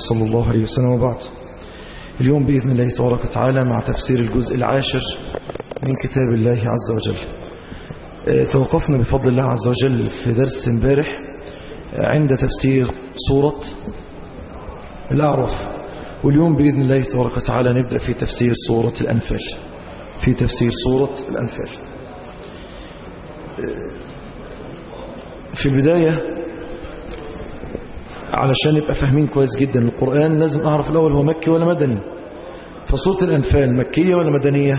صلى الله عليه وسلم وبعد اليوم بإذن الله تبارك وتعالى مع تفسير الجزء العاشر من كتاب الله عز وجل توقفنا بفضل الله عز وجل في درس امبارح عند تفسير سورة الأعراف واليوم بإذن الله تبارك وتعالى نبدأ في تفسير سورة الأنفال في تفسير سورة الأنفال في البداية علشان نبقى فاهمين كويس جدا القرآن لازم أعرف الأول هو مكي ولا مدني فسورة الأنفال مكية ولا مدنية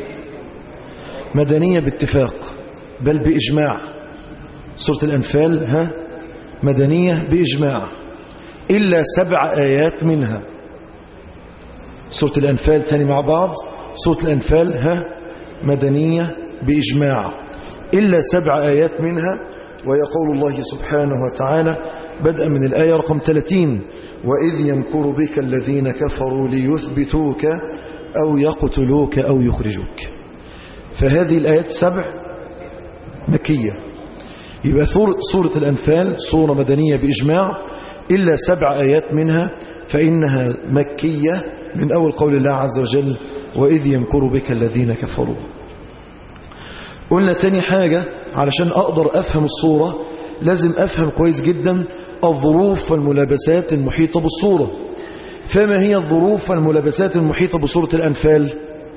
مدنية باتفاق بل بإجماع سورة الأنفال ها مدنية بإجماع إلا سبع آيات منها سورة الأنفال تاني مع بعض سورة الأنفال ها مدنية بإجماع إلا سبع آيات منها ويقول الله سبحانه وتعالى بدءا من الآية رقم 30 وإذ يمكر بك الذين كفروا ليثبتوك أو يقتلوك أو يخرجوك فهذه الآيات سبع مكية يبقى سورة الأنفال سورة مدنية بإجماع إلا سبع آيات منها فإنها مكية من أول قول الله عز وجل وإذ يمكر بك الذين كفروا قلنا تاني حاجة علشان أقدر أفهم الصورة لازم أفهم كويس جدا الظروف والملابسات المحيطة بالصورة فما هي الظروف والملابسات المحيطة بصورة الأنفال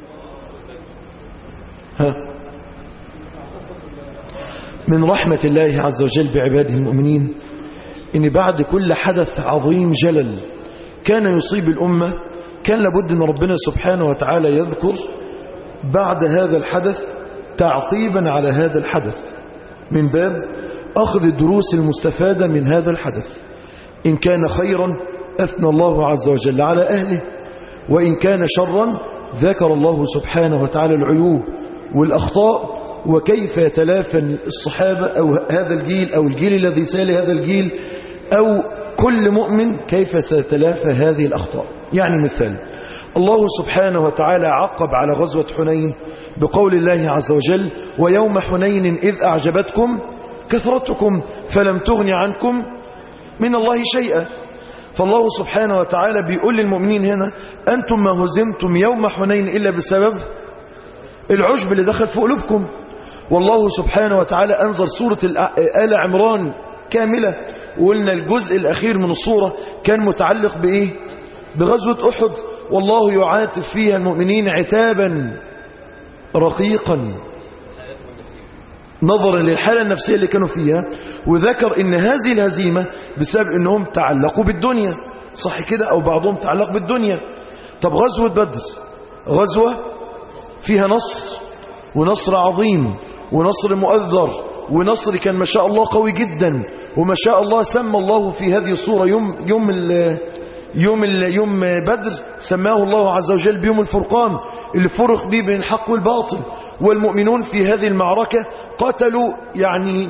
ها من رحمة الله عز وجل بعباده المؤمنين إن بعد كل حدث عظيم جلل كان يصيب الأمة كان لابد أن ربنا سبحانه وتعالى يذكر بعد هذا الحدث تعقيبا على هذا الحدث من باب أخذ الدروس المستفادة من هذا الحدث إن كان خيرا أثنى الله عز وجل على أهله وإن كان شرا ذكر الله سبحانه وتعالى العيوب والأخطاء وكيف يتلافى الصحابة أو هذا الجيل أو الجيل الذي سال هذا الجيل أو كل مؤمن كيف سيتلافى هذه الأخطاء يعني مثال الله سبحانه وتعالى عقب على غزوة حنين بقول الله عز وجل ويوم حنين إذ أعجبتكم كثرتكم فلم تغن عنكم من الله شيئا فالله سبحانه وتعالى بيقول للمؤمنين هنا أنتم ما هزمتم يوم حنين إلا بسبب العجب اللي دخل في قلوبكم والله سبحانه وتعالى أنزل سورة آل عمران كاملة وقلنا الجزء الأخير من الصورة كان متعلق بإيه بغزوة أحد والله يعاتب فيها المؤمنين عتابا رقيقا نظرا للحالة النفسية اللي كانوا فيها وذكر ان هذه الهزيمة بسبب انهم تعلقوا بالدنيا صح كده او بعضهم تعلق بالدنيا طب غزوة بدر غزوة فيها نصر ونصر عظيم ونصر مؤذر ونصر كان ما شاء الله قوي جدا وما شاء الله سمى الله في هذه الصورة يوم يوم ال يوم ال يوم بدر سماه الله عز وجل بيوم الفرقان اللي فرق به بين الحق والباطل والمؤمنون في هذه المعركة قتلوا يعني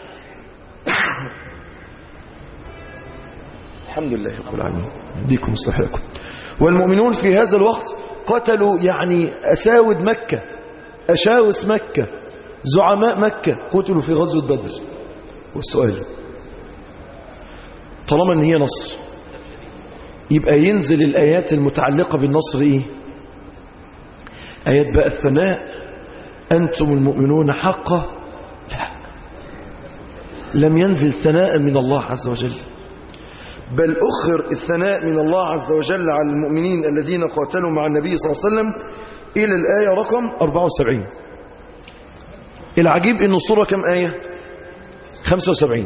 الحمد لله رب العالمين ديكم مستحيلكم والمؤمنون في هذا الوقت قتلوا يعني أساود مكة أشاوس مكة زعماء مكة قتلوا في غزوة بدر والسؤال طالما ان هي نصر يبقى ينزل الآيات المتعلقة بالنصر إيه آيات بقى الثناء أنتم المؤمنون حقا لا لم ينزل ثناء من الله عز وجل بل أخر الثناء من الله عز وجل على المؤمنين الذين قاتلوا مع النبي صلى الله عليه وسلم إلى الآية رقم 74 العجيب أن الصورة كم آية 75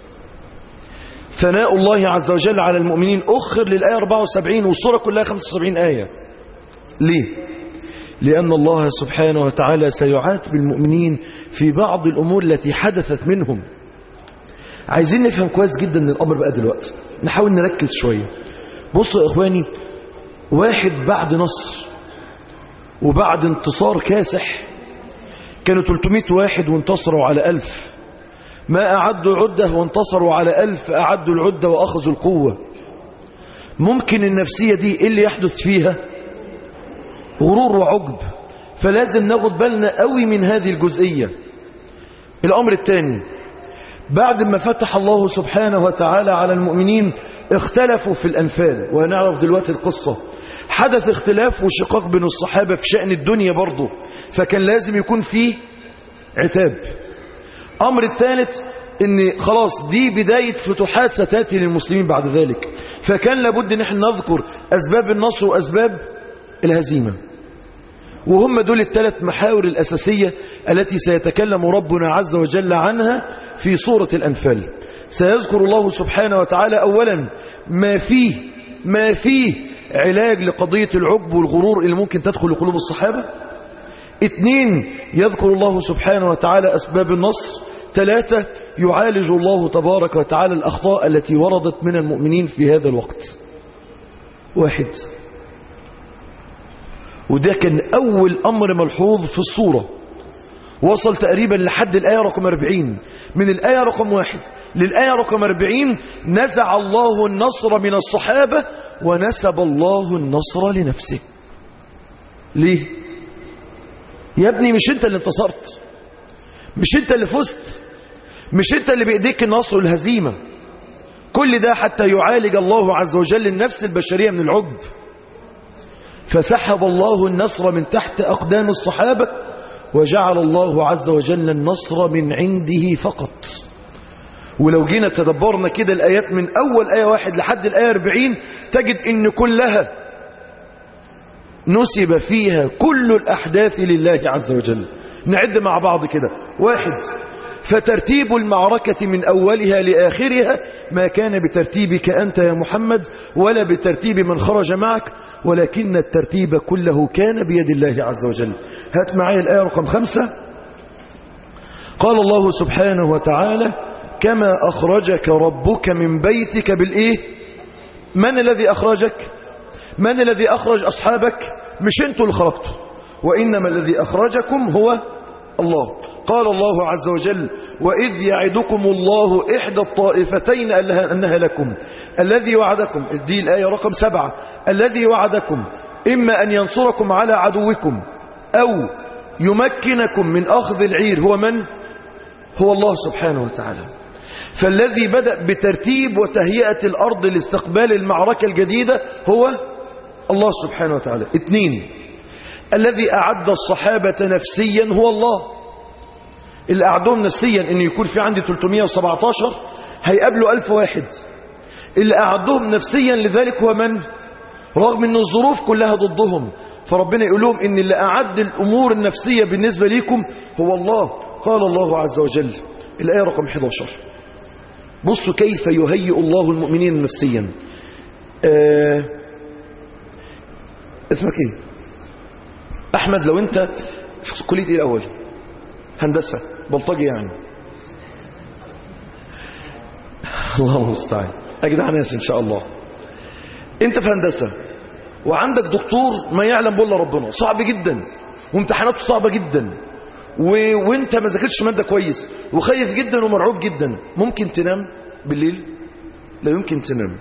ثناء الله عز وجل على المؤمنين أخر للآية 74 والصورة كلها 75 آية ليه؟ لأن الله سبحانه وتعالى سيعاتب المؤمنين في بعض الأمور التي حدثت منهم عايزين نفهم كويس جدا الأمر بقى دلوقتي نحاول نركز شوية بصوا يا إخواني واحد بعد نصر وبعد انتصار كاسح كانوا 300 واحد وانتصروا على ألف ما أعدوا عدة وانتصروا على ألف أعدوا العدة وأخذوا القوة ممكن النفسية دي إيه اللي يحدث فيها غرور وعجب فلازم ناخد بالنا قوي من هذه الجزئية الأمر الثاني بعد ما فتح الله سبحانه وتعالى على المؤمنين اختلفوا في الأنفال وهنعرف دلوقتي القصة حدث اختلاف وشقاق بين الصحابة في شأن الدنيا برضه فكان لازم يكون فيه عتاب أمر الثالث ان خلاص دي بداية فتوحات ستاتي للمسلمين بعد ذلك فكان لابد ان احنا نذكر اسباب النصر واسباب الهزيمة وهم دول الثلاث محاور الاساسية التي سيتكلم ربنا عز وجل عنها في سورة الانفال سيذكر الله سبحانه وتعالى اولا ما فيه ما فيه علاج لقضية العجب والغرور اللي ممكن تدخل لقلوب الصحابة اثنين يذكر الله سبحانه وتعالى اسباب النصر ثلاثة يعالج الله تبارك وتعالى الأخطاء التي وردت من المؤمنين في هذا الوقت واحد وده كان أول أمر ملحوظ في الصورة وصل تقريبا لحد الآية رقم 40 من الآية رقم واحد للآية رقم 40 نزع الله النصر من الصحابة ونسب الله النصر لنفسه ليه يا ابني مش انت اللي انتصرت مش انت اللي فزت مش انت اللي بايديك النصر والهزيمة كل ده حتى يعالج الله عز وجل النفس البشرية من العجب فسحب الله النصر من تحت أقدام الصحابة وجعل الله عز وجل النصر من عنده فقط ولو جينا تدبرنا كده الآيات من أول آية واحد لحد الآية 40 تجد إن كلها نسب فيها كل الأحداث لله عز وجل نعد مع بعض كده واحد فترتيب المعركة من أولها لآخرها ما كان بترتيبك أنت يا محمد ولا بترتيب من خرج معك ولكن الترتيب كله كان بيد الله عز وجل هات معي الآية رقم خمسة قال الله سبحانه وتعالى كما أخرجك ربك من بيتك بالإيه من الذي أخرجك من الذي أخرج أصحابك مش أنتوا اللي خرجتوا وإنما الذي أخرجكم هو الله قال الله عز وجل وإذ يعدكم الله إحدى الطائفتين أنها لكم الذي وعدكم دي الآية رقم سبعة الذي وعدكم إما أن ينصركم على عدوكم أو يمكنكم من أخذ العير هو من؟ هو الله سبحانه وتعالى فالذي بدأ بترتيب وتهيئة الأرض لاستقبال المعركة الجديدة هو الله سبحانه وتعالى اثنين الذي أعد الصحابة نفسيا هو الله اللي أعدهم نفسيا أن يكون في عندي 317 هيقابلوا ألف واحد اللي أعدهم نفسيا لذلك هو من رغم أن الظروف كلها ضدهم فربنا يقول لهم أن اللي أعد الأمور النفسية بالنسبة لكم هو الله قال الله عز وجل الآية رقم 11 بصوا كيف يهيئ الله المؤمنين نفسيا آه اسمك ايه احمد لو انت في كليه ايه الاول هندسه بلطجي يعني الله المستعان اجدع ناس ان شاء الله انت في هندسه وعندك دكتور ما يعلم بالله ربنا صعب جدا وامتحاناته صعبه جدا و... وانت ما ذاكرتش ماده كويس وخايف جدا ومرعوب جدا ممكن تنام بالليل لا يمكن تنام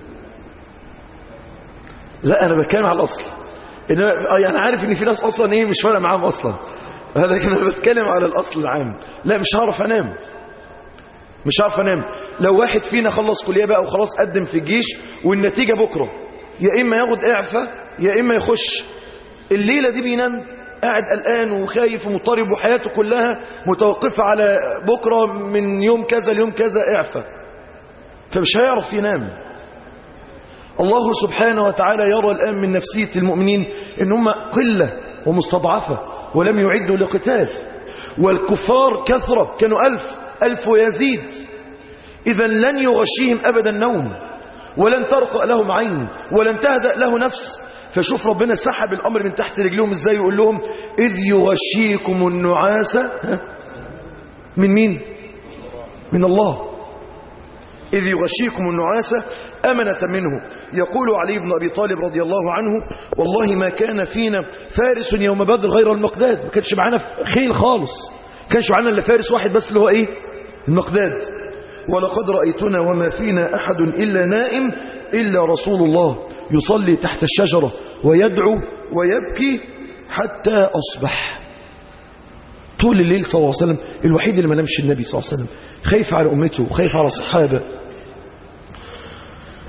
لا انا بتكلم على الاصل إن يعني عارف ان في ناس اصلا ايه مش فارقه معاهم اصلا لكن انا بتكلم على الاصل العام لا مش هعرف انام مش هعرف انام لو واحد فينا خلص كليه بقى وخلاص قدم في الجيش والنتيجه بكره يا اما ياخد اعفاء يا اما يخش الليله دي بينام قاعد قلقان وخايف ومضطرب وحياته كلها متوقفه على بكره من يوم كذا ليوم كذا اعفاء فمش هيعرف ينام الله سبحانه وتعالى يرى الآن من نفسية المؤمنين إن هم قلة ومستضعفة ولم يعدوا لقتال والكفار كثرة كانوا ألف ألف ويزيد إذا لن يغشيهم أبدا نوم ولن ترقى لهم عين ولن تهدأ له نفس فشوف ربنا سحب الأمر من تحت رجلهم إزاي يقول لهم إذ يغشيكم النعاس من مين من الله إذ يغشيكم النعاس أمنة منه يقول علي بن أبي طالب رضي الله عنه والله ما كان فينا فارس يوم بدر غير المقداد ما كانش معانا خيل خالص كانش معانا إلا فارس واحد بس اللي هو إيه المقداد ولقد رأيتنا وما فينا أحد إلا نائم إلا رسول الله يصلي تحت الشجرة ويدعو ويبكي حتى أصبح طول الليل صلى الله عليه وسلم الوحيد اللي ما نامش النبي صلى الله عليه وسلم خايف على أمته وخايف على صحابه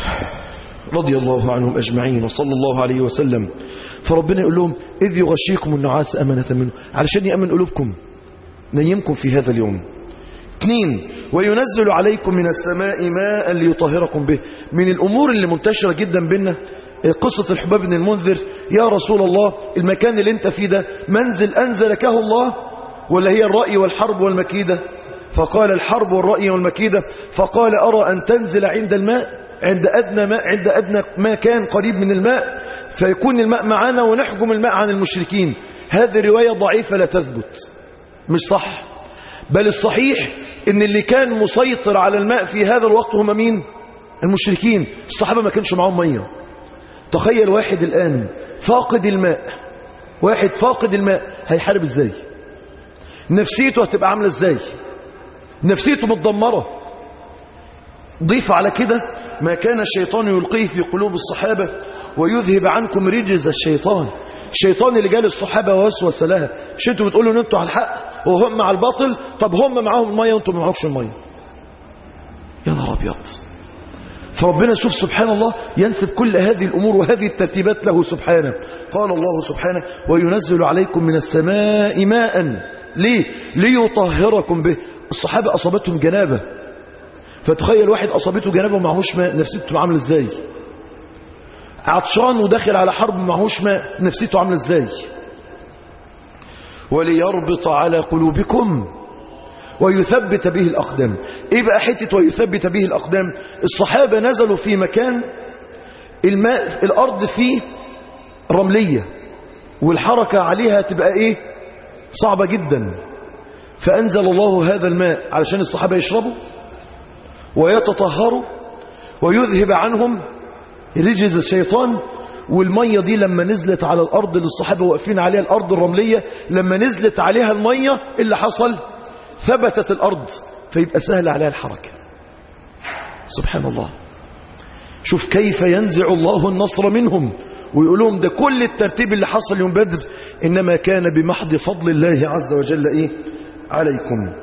رضي الله عنهم أجمعين وصلى الله عليه وسلم فربنا يقول لهم إذ يغشيكم النعاس أمنة منه علشان يأمن قلوبكم نيمكم في هذا اليوم اثنين وينزل عليكم من السماء ماء ليطهركم به من الأمور اللي منتشرة جدا بينا قصة الحباب بن المنذر يا رسول الله المكان اللي انت فيه ده منزل أنزلكه الله ولا هي الرأي والحرب والمكيدة فقال الحرب والرأي والمكيدة فقال أرى أن تنزل عند الماء عند أدنى ماء عند أدنى ما كان قريب من الماء فيكون الماء معنا ونحجم الماء عن المشركين هذه رواية ضعيفة لا تثبت مش صح بل الصحيح ان اللي كان مسيطر على الماء في هذا الوقت هم مين المشركين الصحابة ما كانش معهم مية تخيل واحد الآن فاقد الماء واحد فاقد الماء هيحارب ازاي نفسيته هتبقى عاملة ازاي نفسيته متدمرة ضيف على كده ما كان الشيطان يلقيه في قلوب الصحابة ويذهب عنكم رجز الشيطان الشيطان اللي جال الصحابة ووسوس لها مش انتوا بتقولوا ان انتوا على الحق وهم على الباطل طب هم معاهم المية وانتوا ما معاكش المية يا نهار ابيض فربنا شوف سبحان الله ينسب كل هذه الأمور وهذه الترتيبات له سبحانه قال الله سبحانه وينزل عليكم من السماء ماء ليه ليطهركم به الصحابة أصابتهم جنابة فتخيل واحد أصابته جنابة ومعهوش ماء نفسيته عامله ازاي عطشان وداخل على حرب معهوش ماء نفسيته عامله ازاي وليربط على قلوبكم ويثبت به الأقدام إيه بقى حتة ويثبت به الأقدام الصحابة نزلوا في مكان الماء الأرض فيه رملية والحركة عليها تبقى إيه صعبة جدا فأنزل الله هذا الماء علشان الصحابة يشربوا ويتطهروا ويذهب عنهم رجز الشيطان والمية دي لما نزلت على الأرض اللي الصحابة واقفين عليها الأرض الرملية لما نزلت عليها المية اللي حصل ثبتت الأرض فيبقى سهل عليها الحركة سبحان الله شوف كيف ينزع الله النصر منهم ويقول لهم ده كل الترتيب اللي حصل يوم بدر إنما كان بمحض فضل الله عز وجل إيه عليكم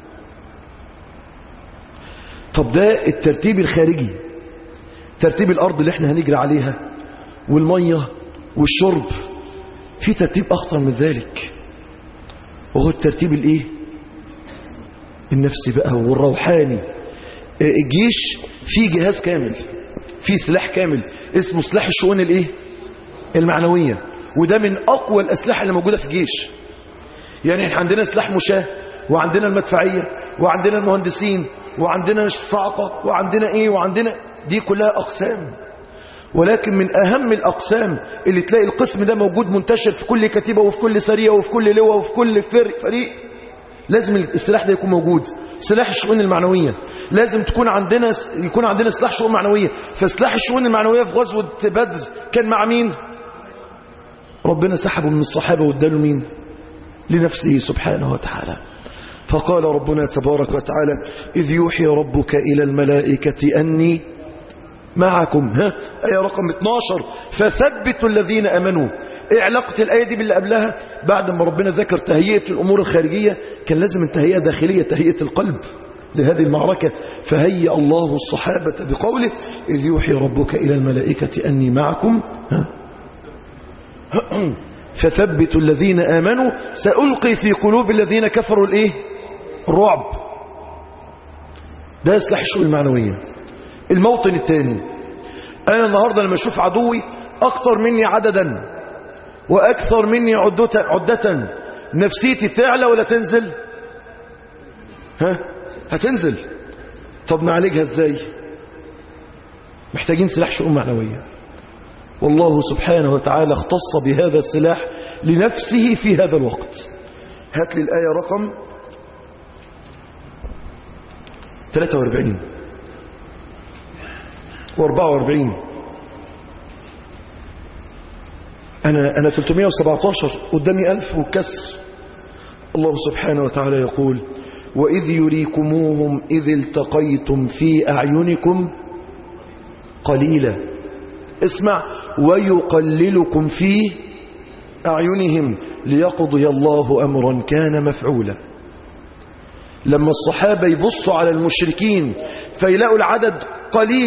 طب ده الترتيب الخارجي ترتيب الأرض اللي احنا هنجري عليها والمية والشرب في ترتيب أخطر من ذلك وهو الترتيب الايه النفسي بقى والروحاني الجيش فيه جهاز كامل فيه سلاح كامل اسمه سلاح الشؤون الايه المعنوية وده من اقوى الاسلحة اللي موجودة في الجيش يعني احنا عندنا سلاح مشاة وعندنا المدفعية وعندنا المهندسين وعندنا الصعقة وعندنا ايه وعندنا دي كلها اقسام ولكن من اهم الاقسام اللي تلاقي القسم ده موجود منتشر في كل كتيبة وفي كل سرية وفي كل لواء وفي كل فريق فريق لازم السلاح ده يكون موجود سلاح الشؤون المعنوية لازم تكون عندنا يكون عندنا سلاح شؤون معنوية فسلاح الشؤون المعنوية في غزوة بدر كان مع مين ربنا سحبه من الصحابة واداله مين لنفسه سبحانه وتعالى فقال ربنا تبارك وتعالى إذ يوحي ربك إلى الملائكة أني معكم ها آية رقم 12 فثبتوا الذين أمنوا ايه علاقة الآية دي باللي قبلها بعد ما ربنا ذكر تهيئة الأمور الخارجية كان لازم تهيئة داخلية تهيئة القلب لهذه المعركة فهيئ الله الصحابة بقوله إذ يوحي ربك إلى الملائكة أني معكم ها فثبتوا الذين آمنوا سألقي في قلوب الذين كفروا الإيه الرعب ده سلاح الشؤون المعنوية الموطن الثاني أنا النهاردة لما أشوف عدوي أكثر مني عددا وأكثر مني عدة, عدة نفسيتي تعلى ولا تنزل ها هتنزل طب نعالجها ازاي محتاجين سلاح شؤون معنوية والله سبحانه وتعالى اختص بهذا السلاح لنفسه في هذا الوقت هات لي الآية رقم 43 و44 أنا, أنا 317 قدامي ألف وكسر الله سبحانه وتعالى يقول وإذ يريكموهم إذ التقيتم في أعينكم قليلا اسمع ويقللكم في أعينهم ليقضي الله أمرا كان مفعولا لما الصحابة يبصوا على المشركين فيلاقوا العدد قليل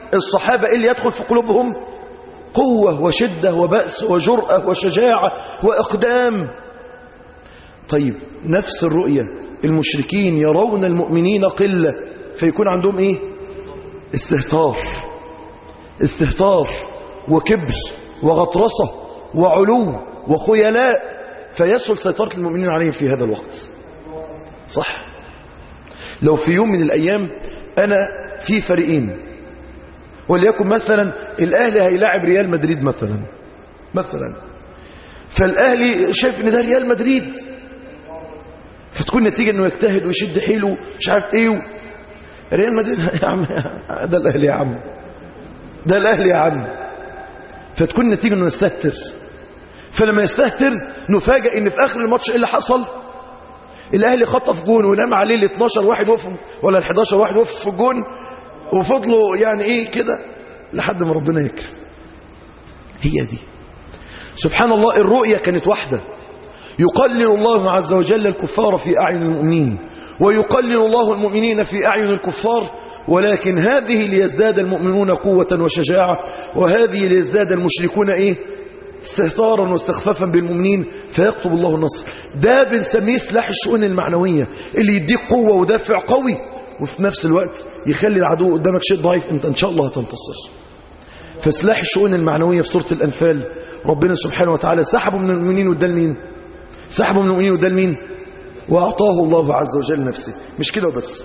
الصحابة اللي يدخل في قلوبهم قوة وشدة وبأس وجرأة وشجاعة وإقدام طيب نفس الرؤية المشركين يرون المؤمنين قلة فيكون عندهم ايه استهتار استهتار وكبر وغطرسة وعلو وخيلاء فيسهل سيطرة المؤمنين عليهم في هذا الوقت صح لو في يوم من الأيام أنا في فريقين وليكن مثلا الأهلي هيلاعب ريال مدريد مثلا مثلا فالأهلي شايف ان ده ريال مدريد فتكون نتيجة انه يجتهد ويشد حيله مش عارف ايه و... ريال مدريد يا عم ده الاهلي يا عم ده الاهلي يا عم فتكون نتيجة انه يستهتر فلما يستهتر نفاجئ ان في اخر الماتش ايه اللي حصل الاهلي خطف جون ونام عليه ال 12 واحد وقف ولا ال 11 واحد وقف في الجون وفضلوا يعني ايه كده لحد ما ربنا يكرم هي دي سبحان الله الرؤية كانت واحدة يقلل الله عز وجل الكفار في أعين المؤمنين ويقلل الله المؤمنين في أعين الكفار ولكن هذه ليزداد المؤمنون قوة وشجاعة وهذه ليزداد المشركون إيه استهتارا واستخفافا بالمؤمنين فيكتب الله النصر ده بنسميه سلاح الشؤون المعنوية اللي يديك قوة ودافع قوي وفي نفس الوقت يخلي العدو قدامك شيء ضعيف انت ان شاء الله هتنتصر فسلاح الشؤون المعنوية في سورة الأنفال ربنا سبحانه وتعالى سحبه من المؤمنين وده لمين سحبه من المؤمنين وده لمين وأعطاه الله عز وجل نفسه مش كده وبس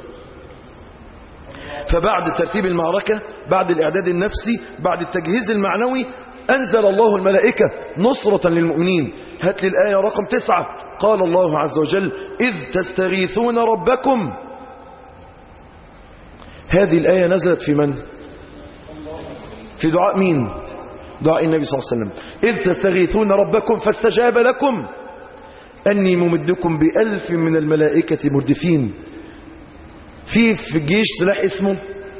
فبعد ترتيب المعركة بعد الإعداد النفسي بعد التجهيز المعنوي أنزل الله الملائكة نصرة للمؤمنين هات لي الآية رقم تسعة قال الله عز وجل إذ تستغيثون ربكم هذه الآية نزلت في من؟ في دعاء مين؟ دعاء النبي صلى الله عليه وسلم إذ تستغيثون ربكم فاستجاب لكم أني ممدكم بألف من الملائكة مردفين في في الجيش سلاح اسمه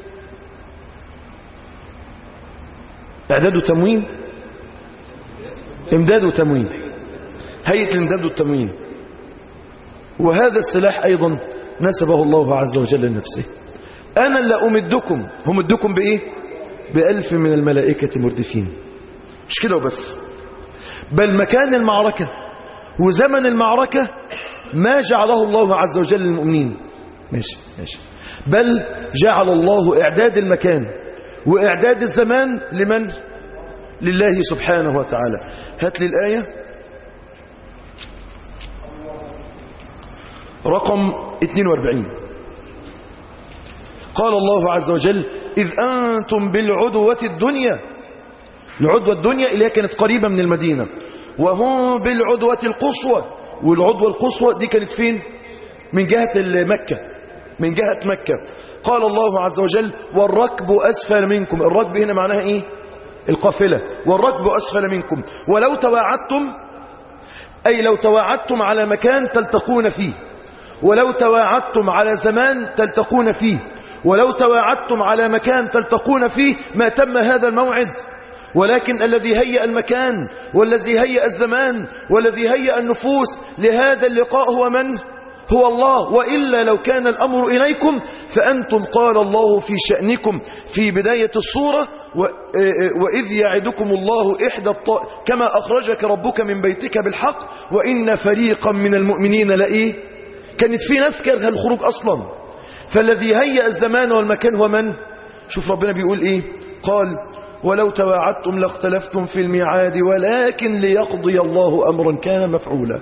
إعداد وتموين إمداد وتموين هيئة الإمداد والتموين وهذا السلاح أيضا نسبه الله عز وجل لنفسه أنا اللي أمدكم همدكم بإيه بألف من الملائكة مردفين مش كده وبس بل مكان المعركة وزمن المعركة ما جعله الله عز وجل للمؤمنين ماشي ماشي بل جعل الله إعداد المكان وإعداد الزمان لمن لله سبحانه وتعالى هات لي الآية رقم 42 قال الله عز وجل إذ أنتم بالعدوة الدنيا العدوة الدنيا اللي هي كانت قريبة من المدينة وهم بالعدوة القصوى والعدوة القصوى دي كانت فين من جهة مكة من جهة مكة قال الله عز وجل والركب أسفل منكم الركب هنا معناها إيه القافلة والركب أسفل منكم ولو تواعدتم أي لو تواعدتم على مكان تلتقون فيه ولو تواعدتم على زمان تلتقون فيه ولو تواعدتم على مكان تلتقون فيه ما تم هذا الموعد ولكن الذي هيأ المكان والذي هيأ الزمان والذي هيأ النفوس لهذا اللقاء هو من؟ هو الله وإلا لو كان الأمر إليكم فأنتم قال الله في شأنكم في بداية الصورة وإذ يعدكم الله إحدى الط... كما أخرجك ربك من بيتك بالحق وإن فريقا من المؤمنين لإيه كانت في ناس كره الخروج أصلا فالذي هيأ الزمان والمكان هو من شوف ربنا بيقول إيه قال ولو تواعدتم لاختلفتم في الميعاد ولكن ليقضي الله أمرا كان مفعولا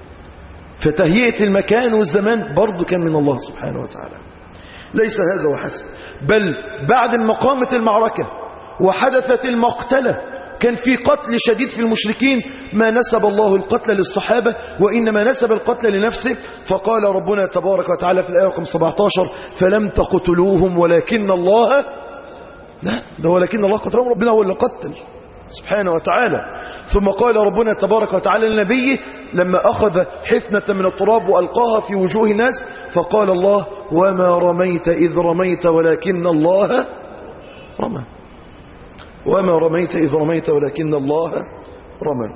فتهيئة المكان والزمان برضو كان من الله سبحانه وتعالى ليس هذا وحسب بل بعد مقامة المعركة وحدثت المقتلة كان في قتل شديد في المشركين ما نسب الله القتل للصحابة وإنما نسب القتل لنفسه فقال ربنا تبارك وتعالى في الآية رقم 17 فلم تقتلوهم ولكن الله لا ده ولكن الله قتلهم ربنا هو اللي قتل سبحانه وتعالى ثم قال ربنا تبارك وتعالى لنبيه لما أخذ حفنة من التراب وألقاها في وجوه الناس فقال الله وما رميت إذ رميت ولكن الله رمى وما رميت إذ رميت ولكن الله رمى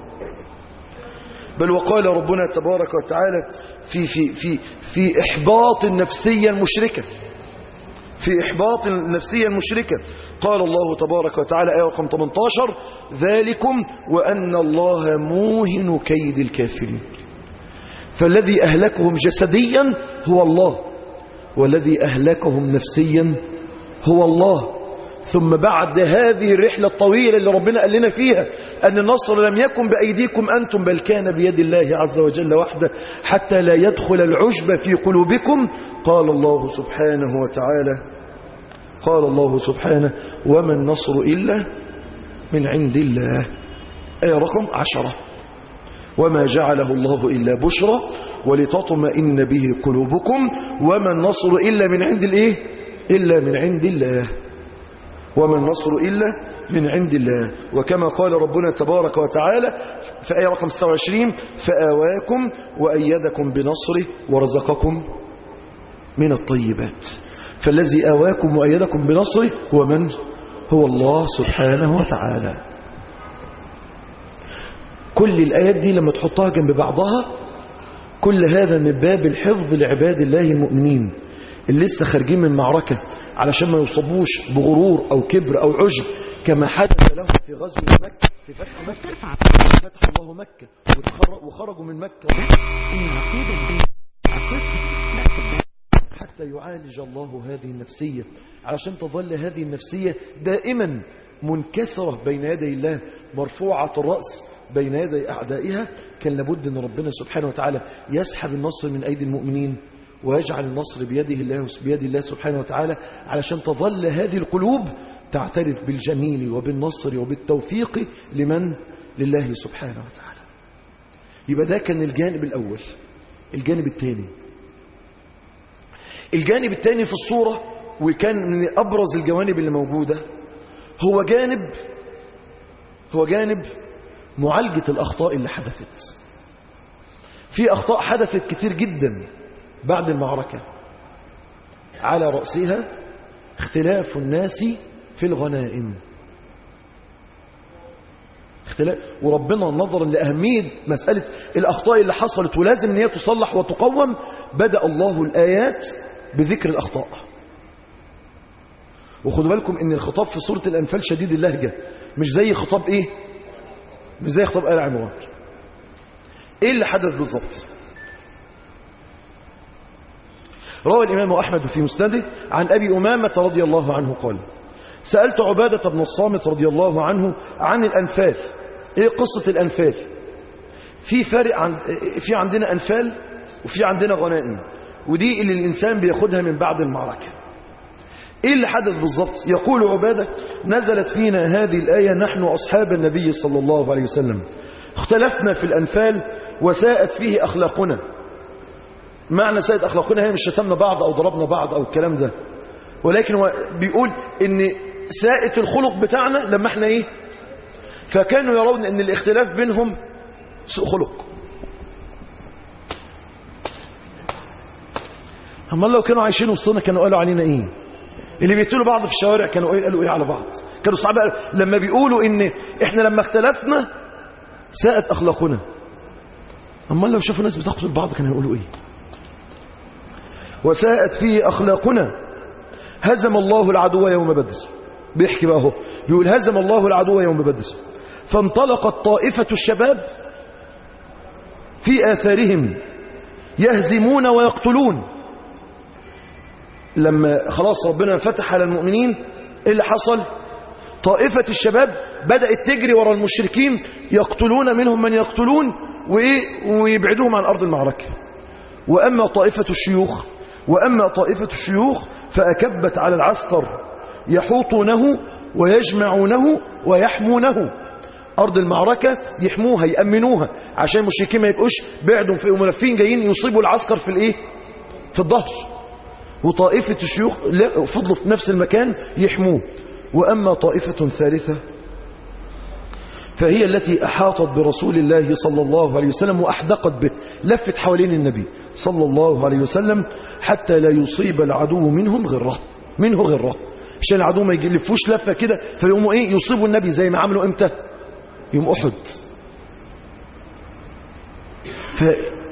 بل وقال ربنا تبارك وتعالى في, في, في, في إحباط النفسية المشركة في إحباط النفسية المشركة قال الله تبارك وتعالى آية رقم 18 ذلكم وأن الله موهن كيد الكافرين فالذي أهلكهم جسديا هو الله والذي أهلكهم نفسيا هو الله ثم بعد هذه الرحلة الطويلة اللي ربنا قال لنا فيها أن النصر لم يكن بأيديكم أنتم بل كان بيد الله عز وجل وحده حتى لا يدخل العجب في قلوبكم قال الله سبحانه وتعالى قال الله سبحانه وما النصر إلا من عند الله آية رقم عشرة وما جعله الله إلا بشرى ولتطمئن به قلوبكم وما النصر إلا من عند الإيه إلا من عند الله وما النصر إلا من عند الله وكما قال ربنا تبارك وتعالى في آية رقم 26 فآواكم وأيدكم بنصره ورزقكم من الطيبات فالذي آواكم وأيدكم بنصره هو من؟ هو الله سبحانه وتعالى كل الآيات دي لما تحطها جنب بعضها كل هذا من باب الحفظ لعباد الله المؤمنين اللي لسه خارجين من معركة علشان ما يصابوش بغرور أو كبر أو عجب كما حدث لهم في غزو مكة في فتح مكة فتح الله مكة وخرجوا من مكة حتى يعالج الله هذه النفسية علشان تظل هذه النفسية دائما منكسرة بين يدي الله مرفوعة الرأس بين يدي أعدائها كان لابد أن ربنا سبحانه وتعالى يسحب النصر من أيدي المؤمنين ويجعل النصر بيده الله بيد الله سبحانه وتعالى علشان تظل هذه القلوب تعترف بالجميل وبالنصر وبالتوفيق لمن لله سبحانه وتعالى يبقى ده كان الجانب الأول الجانب الثاني الجانب الثاني في الصورة وكان من أبرز الجوانب اللي موجودة هو جانب هو جانب معالجة الأخطاء اللي حدثت في أخطاء حدثت كتير جدا بعد المعركة على رأسها اختلاف الناس في الغنائم اختلاف وربنا نظرا لأهمية مسألة الأخطاء اللي حصلت ولازم ان هي تصلح وتقوم بدأ الله الآيات بذكر الأخطاء وخدوا بالكم ان الخطاب في سورة الأنفال شديد اللهجة مش زي خطاب ايه مش زي خطاب آل عمران ايه اللي حدث بالظبط روى الإمام أحمد في مسنده عن أبي أمامة رضي الله عنه قال سألت عبادة بن الصامت رضي الله عنه عن الأنفال إيه قصة الأنفال في فرق عن في عندنا أنفال وفي عندنا غنائم ودي اللي الإنسان بياخدها من بعد المعركة إيه اللي حدث بالضبط يقول عبادة نزلت فينا هذه الآية نحن أصحاب النبي صلى الله عليه وسلم اختلفنا في الأنفال وساءت فيه أخلاقنا معنى سيد أخلاقنا هي مش شتمنا بعض أو ضربنا بعض أو الكلام ده ولكن هو بيقول ان سائة الخلق بتاعنا لما احنا ايه فكانوا يرون ان الاختلاف بينهم سوء خلق اما لو كانوا عايشين وسطنا كانوا قالوا علينا ايه اللي بيقتلوا بعض في الشوارع كانوا ايه قالوا ايه على بعض كانوا صعب لما بيقولوا ان احنا لما اختلفنا ساءت اخلاقنا اما لو شافوا ناس بتقتل بعض كانوا يقولوا ايه وساءت فيه أخلاقنا هزم الله العدو يوم بدر بيحكي بقى هو بيقول هزم الله العدو يوم بدر فانطلقت طائفة الشباب في آثارهم يهزمون ويقتلون لما خلاص ربنا فتح على المؤمنين ايه اللي حصل طائفة الشباب بدأت تجري وراء المشركين يقتلون منهم من يقتلون وإيه ويبعدوهم عن أرض المعركة وأما طائفة الشيوخ وأما طائفة الشيوخ فأكبت على العسكر يحوطونه ويجمعونه ويحمونه أرض المعركة يحموها يأمنوها عشان المشركين ما يبقوش بعدهم في ملفين جايين يصيبوا العسكر في الإيه في الظهر وطائفة الشيوخ فضلوا في نفس المكان يحموه وأما طائفة ثالثة فهي التي أحاطت برسول الله صلى الله عليه وسلم وأحدقت به لفت حوالين النبي صلى الله عليه وسلم حتى لا يصيب العدو منهم غره منه غره عشان العدو ما يلفوش لفة كده فيقوموا إيه يصيبوا النبي زي ما عملوا إمتى يوم أحد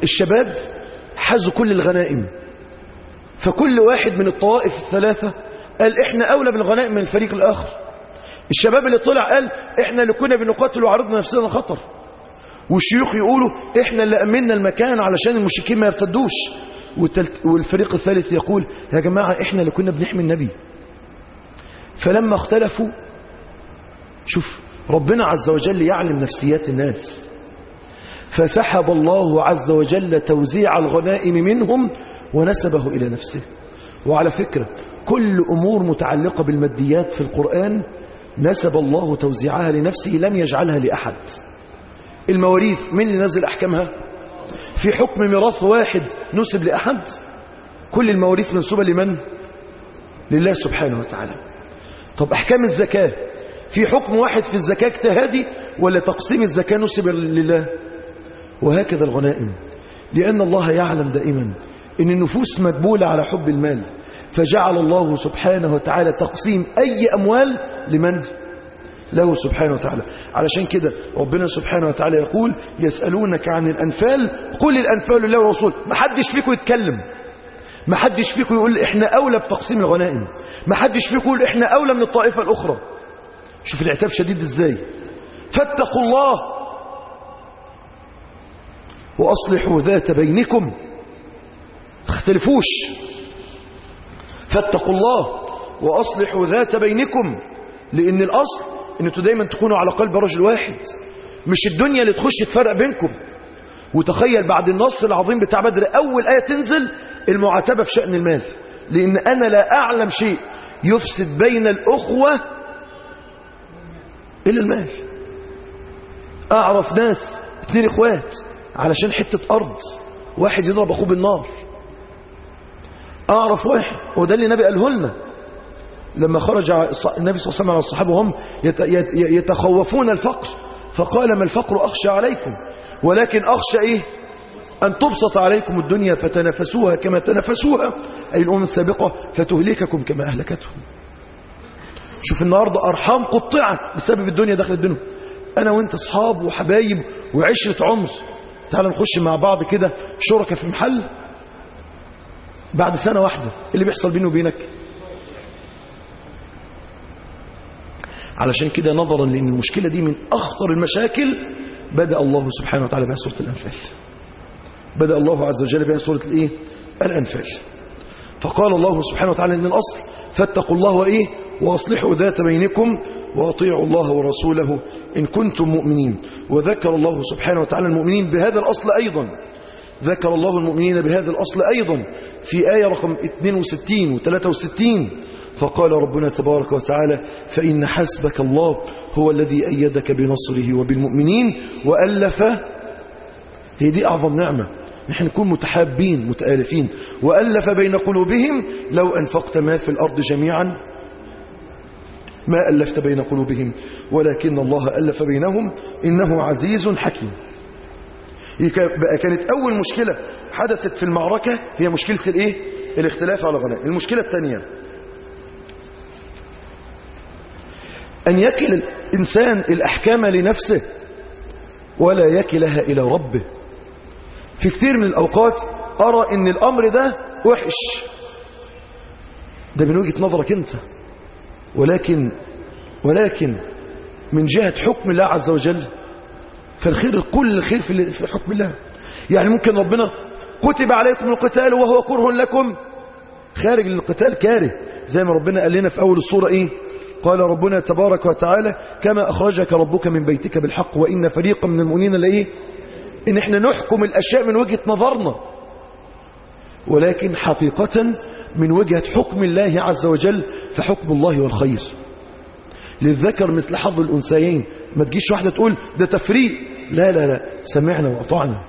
فالشباب حازوا كل الغنائم فكل واحد من الطوائف الثلاثة قال احنا أولى بالغنائم من الفريق الآخر الشباب اللي طلع قال احنا اللي كنا بنقاتل وعرضنا نفسنا خطر والشيوخ يقولوا احنا اللي أمنا المكان علشان المشركين ما يرتدوش والتلت والفريق الثالث يقول يا جماعة احنا اللي كنا بنحمي النبي فلما اختلفوا شوف ربنا عز وجل يعلم نفسيات الناس فسحب الله عز وجل توزيع الغنائم منهم ونسبه إلى نفسه وعلى فكرة كل أمور متعلقة بالماديات في القرآن نسب الله توزيعها لنفسه لم يجعلها لأحد المواريث من اللي نزل أحكامها في حكم ميراث واحد نسب لأحد كل المواريث منسوبة لمن لله سبحانه وتعالى طب أحكام الزكاة في حكم واحد في الزكاة اجتهادي ولا تقسيم الزكاة نسب لله وهكذا الغنائم لأن الله يعلم دائما أن النفوس مجبولة على حب المال فجعل الله سبحانه وتعالى تقسيم أي أموال لمن له سبحانه وتعالى علشان كده ربنا سبحانه وتعالى يقول يسألونك عن الأنفال قل الأنفال لله ورسول ما حدش فيكم يتكلم ما حدش فيكم يقول احنا أولى بتقسيم الغنائم ما حدش فيكم يقول احنا أولى من الطائفة الأخرى شوف العتاب شديد ازاي فاتقوا الله وأصلحوا ذات بينكم تختلفوش فاتقوا الله وأصلحوا ذات بينكم لأن الأصل أن انتوا دايما تكونوا على قلب رجل واحد مش الدنيا اللي تخش تفرق بينكم وتخيل بعد النص العظيم بتاع بدر أول آية تنزل المعاتبة في شأن المال لأن أنا لا أعلم شيء يفسد بين الأخوة إلا المال أعرف ناس اتنين إخوات علشان حتة أرض واحد يضرب أخوه بالنار أعرف واحد وده اللي النبي قاله لنا لما خرج النبي صلى الله عليه وسلم على الصحابة وهم يتخوفون الفقر فقال ما الفقر أخشى عليكم ولكن أخشى إيه أن تبسط عليكم الدنيا فتنافسوها كما تنافسوها أي الأمم السابقة فتهلككم كما أهلكتهم شوف النهاردة أرحام قطعت بسبب الدنيا داخل الدنيا أنا وأنت أصحاب وحبايب وعشرة عمر تعال نخش مع بعض كده شركة في محل بعد سنة واحدة اللي بيحصل بيني وبينك علشان كده نظرا لأن المشكلة دي من أخطر المشاكل بدأ الله سبحانه وتعالى بها سورة الأنفال بدأ الله عز وجل بها سورة الإيه؟ الأنفال فقال الله سبحانه وتعالى إن الأصل فاتقوا الله وإيه وأصلحوا ذات بينكم وأطيعوا الله ورسوله إن كنتم مؤمنين وذكر الله سبحانه وتعالى المؤمنين بهذا الأصل أيضا ذكر الله المؤمنين بهذا الأصل أيضا في آية رقم 62 و 63 فقال ربنا تبارك وتعالى فإن حسبك الله هو الذي أيدك بنصره وبالمؤمنين وألف هي دي أعظم نعمة نحن نكون متحابين متآلفين وألف بين قلوبهم لو أنفقت ما في الأرض جميعا ما ألفت بين قلوبهم ولكن الله ألف بينهم إنه عزيز حكيم بقى كانت أول مشكلة حدثت في المعركة هي مشكلة الإيه؟ الاختلاف على غناء المشكلة الثانية أن يكل الإنسان الأحكام لنفسه ولا يكلها إلى ربه في كثير من الأوقات أرى أن الأمر ده وحش ده من وجهة نظرك أنت ولكن ولكن من جهة حكم الله عز وجل فالخير كل الخير في حكم الله يعني ممكن ربنا كتب عليكم القتال وهو كره لكم خارج القتال كاره زي ما ربنا قال لنا في أول الصورة إيه قال ربنا تبارك وتعالى كما أخرجك ربك من بيتك بالحق وإن فريقا من المؤمنين لإيه إن إحنا نحكم الأشياء من وجهة نظرنا ولكن حقيقة من وجهة حكم الله عز وجل فحكم الله والخير للذكر مثل حظ الأنثيين ما تجيش واحدة تقول ده تفريق لا لا لا سمعنا وأطعنا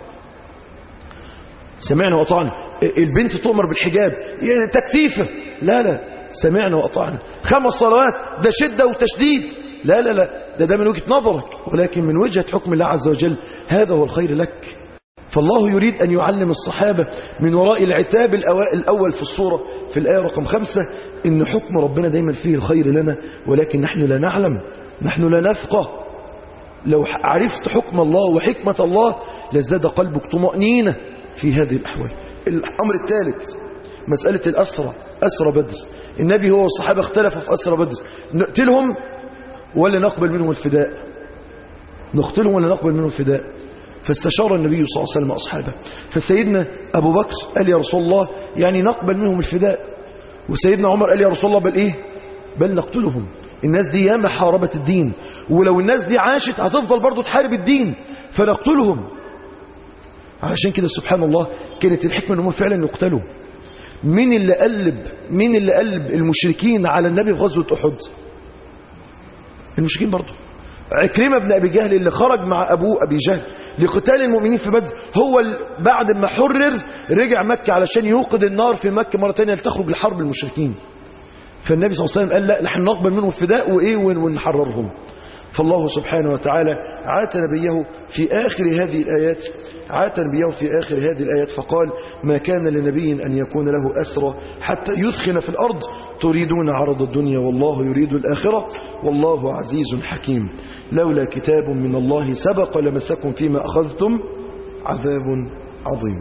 سمعنا وأطعنا البنت تؤمر بالحجاب تكثيفة لا لا سمعنا وأطعنا خمس صلوات ده شدة وتشديد لا لا لا ده ده من وجهة نظرك ولكن من وجهة حكم الله عز وجل هذا هو الخير لك فالله يريد أن يعلم الصحابة من وراء العتاب الأول في الصورة في الآية رقم خمسة إن حكم ربنا دايما فيه الخير لنا ولكن نحن لا نعلم نحن لا نفقه لو عرفت حكم الله وحكمة الله لازداد قلبك طمأنينة في هذه الأحوال الأمر الثالث مسألة الأسرة أسرى بدر النبي هو والصحابة اختلفوا في أسرى بدر نقتلهم ولا نقبل منهم الفداء نقتلهم ولا نقبل منهم الفداء فاستشار النبي صلى الله عليه وسلم أصحابه فسيدنا أبو بكر قال يا رسول الله يعني نقبل منهم الفداء وسيدنا عمر قال يا رسول الله بل إيه بل نقتلهم الناس دي ياما حاربت الدين ولو الناس دي عاشت هتفضل برضو تحارب الدين فنقتلهم علشان كده سبحان الله كانت الحكمة انهم فعلا يقتلوا مين اللي قلب مين اللي قلب المشركين على النبي في غزوة أحد المشركين برضو عكرمة بن أبي جهل اللي خرج مع أبوه أبي جهل لقتال المؤمنين في بدر هو بعد ما حرر رجع مكة علشان يوقد النار في مكة مرة تانية لتخرج لحرب المشركين فالنبي صلى الله عليه وسلم قال لا نحن نقبل منهم الفداء وإيه ونحررهم فالله سبحانه وتعالى عات نبيه في آخر هذه الآيات عات نبيه في آخر هذه الآيات فقال ما كان لنبي أن يكون له أسرى حتى يثخن في الأرض تريدون عرض الدنيا والله يريد الآخرة والله عزيز حكيم لولا كتاب من الله سبق لمسكم فيما أخذتم عذاب عظيم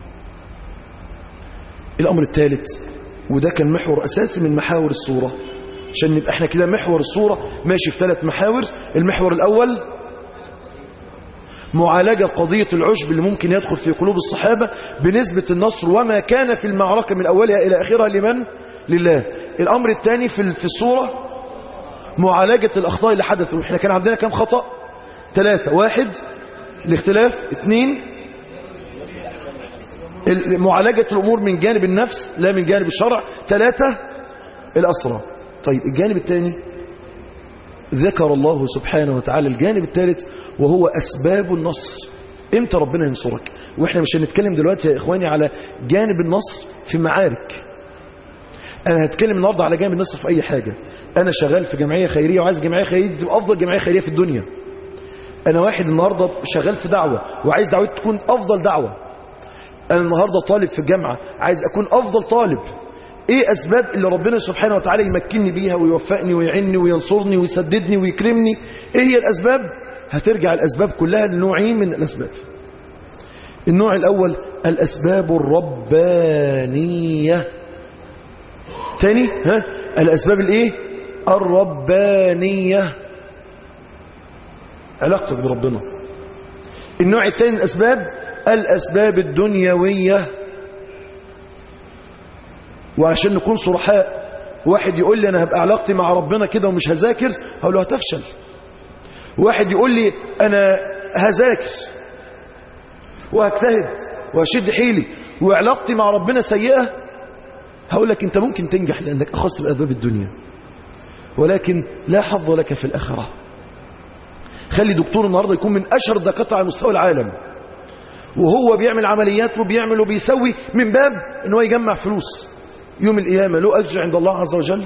الأمر الثالث وده كان محور أساسي من محاور السورة عشان نبقى احنا كده محور الصورة ماشي في ثلاث محاور المحور الأول معالجة قضية العشب اللي ممكن يدخل في قلوب الصحابة بنسبة النصر وما كان في المعركة من أولها إلى آخرها لمن؟ لله الأمر الثاني في في الصورة معالجة الأخطاء اللي حدثوا احنا كان عندنا كم خطأ؟ ثلاثة واحد الاختلاف اثنين معالجة الأمور من جانب النفس لا من جانب الشرع ثلاثة الأسرى طيب الجانب الثاني ذكر الله سبحانه وتعالى الجانب الثالث وهو أسباب النصر امتى ربنا ينصرك واحنا مش هنتكلم دلوقتي يا إخواني على جانب النصر في معارك أنا هتكلم النهاردة على جانب النصر في أي حاجة أنا شغال في جمعية خيرية وعايز جمعية خيرية تبقى أفضل جمعية خيرية في الدنيا أنا واحد النهاردة شغال في دعوة وعايز دعوتي تكون أفضل دعوة أنا النهاردة طالب في الجامعة عايز أكون أفضل طالب ايه اسباب اللي ربنا سبحانه وتعالى يمكنني بيها ويوفقني ويعني وينصرني ويسددني ويكرمني ايه هي الاسباب هترجع الاسباب كلها لنوعين من الاسباب النوع الاول الاسباب الربانية تاني ها الاسباب الايه الربانية علاقتك بربنا النوع الثاني من الاسباب الاسباب الدنيويه وعشان نكون صرحاء واحد يقول لي انا هبقى علاقتي مع ربنا كده ومش هذاكر هقول له هتفشل واحد يقول لي انا هذاكر وهجتهد وهشد حيلي وعلاقتي مع ربنا سيئة هقول لك انت ممكن تنجح لانك اخذت باسباب الدنيا ولكن لا حظ لك في الاخره خلي دكتور النهارده يكون من اشهر الدكاتره على مستوى العالم وهو بيعمل عمليات وبيعمل وبيسوي من باب ان هو يجمع فلوس يوم القيامة له أجر عند الله عز وجل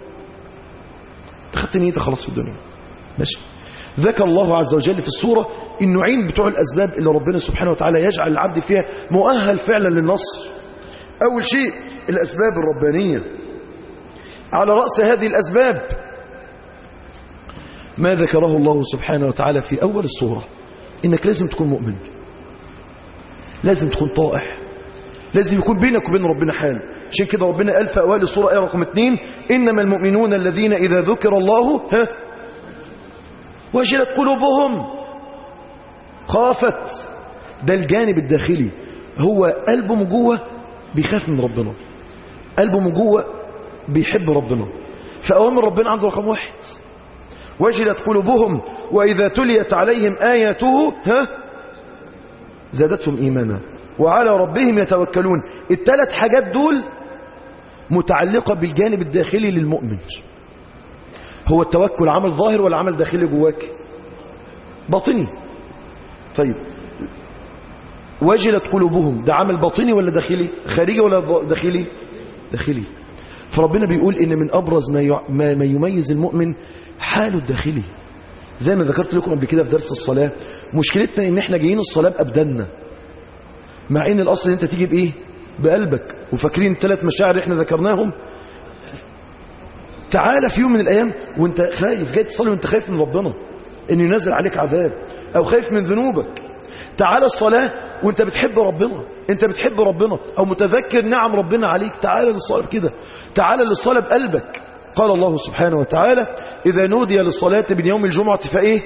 تخدت نيتك خلاص في الدنيا ماشي ذكر الله عز وجل في السورة النوعين بتوع الأسباب اللي ربنا سبحانه وتعالى يجعل العبد فيها مؤهل فعلا للنصر أول شيء الأسباب الربانية على رأس هذه الأسباب ما ذكره الله سبحانه وتعالى في أول السورة إنك لازم تكون مؤمن لازم تكون طائع لازم يكون بينك وبين ربنا حال عشان كده ربنا قال في أوائل السورة آية رقم اثنين إنما المؤمنون الذين إذا ذكر الله ها وجلت قلوبهم خافت ده الجانب الداخلي هو قلبه من جوه بيخاف من ربنا قلبه من جوه بيحب ربنا فأوامر ربنا عنده رقم واحد وجلت قلوبهم وإذا تليت عليهم آياته ها زادتهم إيمانا وعلى ربهم يتوكلون الثلاث حاجات دول متعلقة بالجانب الداخلي للمؤمن هو التوكل عمل ظاهر ولا عمل داخلي جواك باطني طيب وجلت قلوبهم ده عمل باطني ولا داخلي خارجي ولا داخلي داخلي فربنا بيقول ان من ابرز ما ما يميز المؤمن حاله الداخلي زي ما ذكرت لكم قبل كده في درس الصلاة مشكلتنا ان احنا جايين الصلاة بأبداننا مع ان الاصل انت تيجي بايه بقلبك وفاكرين الثلاث مشاعر احنا ذكرناهم تعالى في يوم من الايام وانت خايف جاي تصلي وانت خايف من ربنا ان ينزل عليك عذاب او خايف من ذنوبك تعالى الصلاة وانت بتحب ربنا انت بتحب ربنا او متذكر نعم ربنا عليك تعالى للصلاة كده تعالى للصلاة بقلبك قال الله سبحانه وتعالى إذا نودي للصلاة من يوم الجمعة فإيه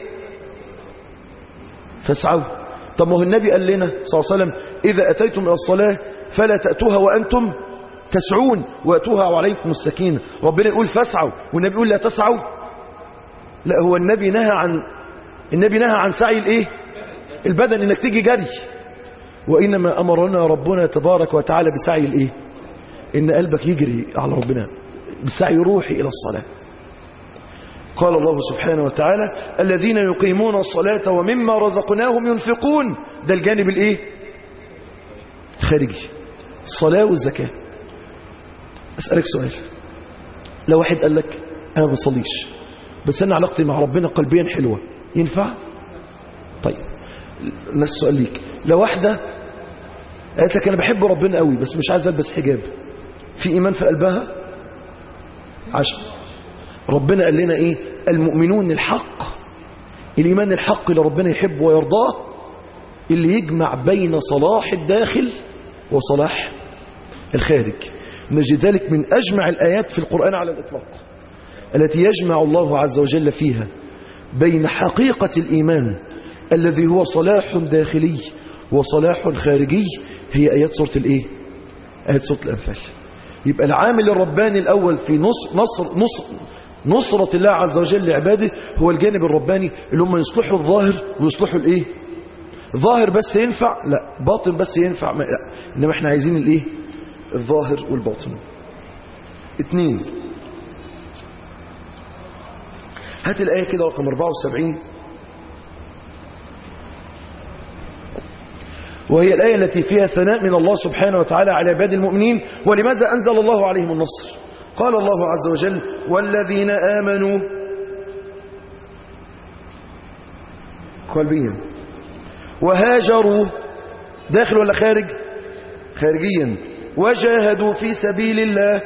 فاسعوا طب ما هو النبي قال لنا صلى الله عليه وسلم إذا أتيتم إلى الصلاة فلا تأتوها وأنتم تسعون وأتوها وعليكم السكينة ربنا يقول فاسعوا والنبي يقول لا تسعوا لا هو النبي نهى عن النبي نهى عن سعي الايه البدن انك تيجي جري وانما امرنا ربنا تبارك وتعالى بسعي الايه ان قلبك يجري على ربنا بسعي روحي الى الصلاه قال الله سبحانه وتعالى الذين يقيمون الصلاة ومما رزقناهم ينفقون ده الجانب الايه خارجي الصلاة والزكاة اسألك سؤال لو واحد قال لك انا ما بصليش بس انا علاقتي مع ربنا قلبيا حلوة ينفع طيب نفس السؤال ليك لو واحدة قالت لك انا بحب ربنا قوي بس مش عايز البس حجاب في ايمان في قلبها عشان ربنا قال لنا ايه المؤمنون الحق الايمان الحق اللي ربنا يحبه ويرضاه اللي يجمع بين صلاح الداخل وصلاح الخارج نجد ذلك من اجمع الايات في القران على الاطلاق التي يجمع الله عز وجل فيها بين حقيقه الايمان الذي هو صلاح داخلي وصلاح خارجي هي ايات سوره الايه ايات سوره الانفال يبقى العامل الرباني الاول في نصر نصر نصر نصرة الله عز وجل لعباده هو الجانب الرباني اللي هم يصلحوا الظاهر ويصلحوا الايه ظاهر بس ينفع لا باطن بس ينفع ما لا انما احنا عايزين الايه الظاهر والباطن اتنين هات الآية كده رقم 74 وهي الآية التي فيها ثناء من الله سبحانه وتعالى على عباد المؤمنين ولماذا أنزل الله عليهم النصر قال الله عز وجل والذين آمنوا قلبيا وهاجروا داخل ولا خارج خارجيا وجاهدوا في سبيل الله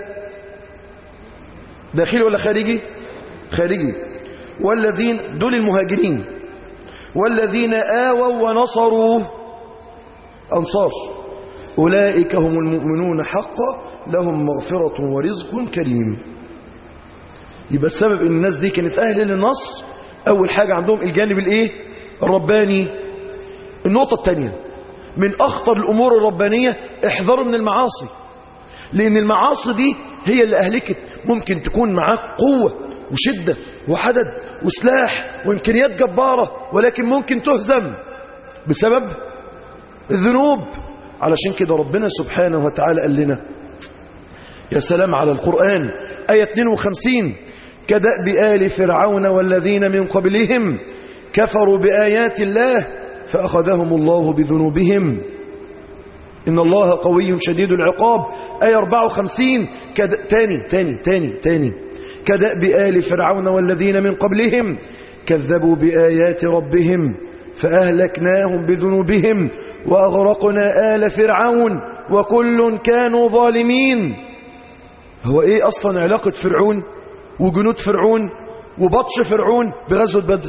داخل ولا خارجي خارجي والذين دول المهاجرين والذين آووا ونصروا أنصار أولئك هم المؤمنون حقا لهم مغفرة ورزق كريم يبقى السبب ان الناس دي كانت اهل للنصر اول حاجة عندهم الجانب الايه الرباني النقطة الثانية من اخطر الامور الربانية احذروا من المعاصي لان المعاصي دي هي اللي اهلكت ممكن تكون معاك قوة وشدة وحدد وسلاح وامكانيات جبارة ولكن ممكن تهزم بسبب الذنوب علشان كده ربنا سبحانه وتعالى قال لنا يا سلام على القرآن آية 52 كدأب آل فرعون والذين من قبلهم كفروا بآيات الله فأخذهم الله بذنوبهم إن الله قوي شديد العقاب آية 54 كد... تاني تاني تاني تاني كدأب آل فرعون والذين من قبلهم كذبوا بآيات ربهم فأهلكناهم بذنوبهم وأغرقنا آل فرعون وكل كانوا ظالمين هو ايه اصلا علاقة فرعون وجنود فرعون وبطش فرعون بغزوة بدر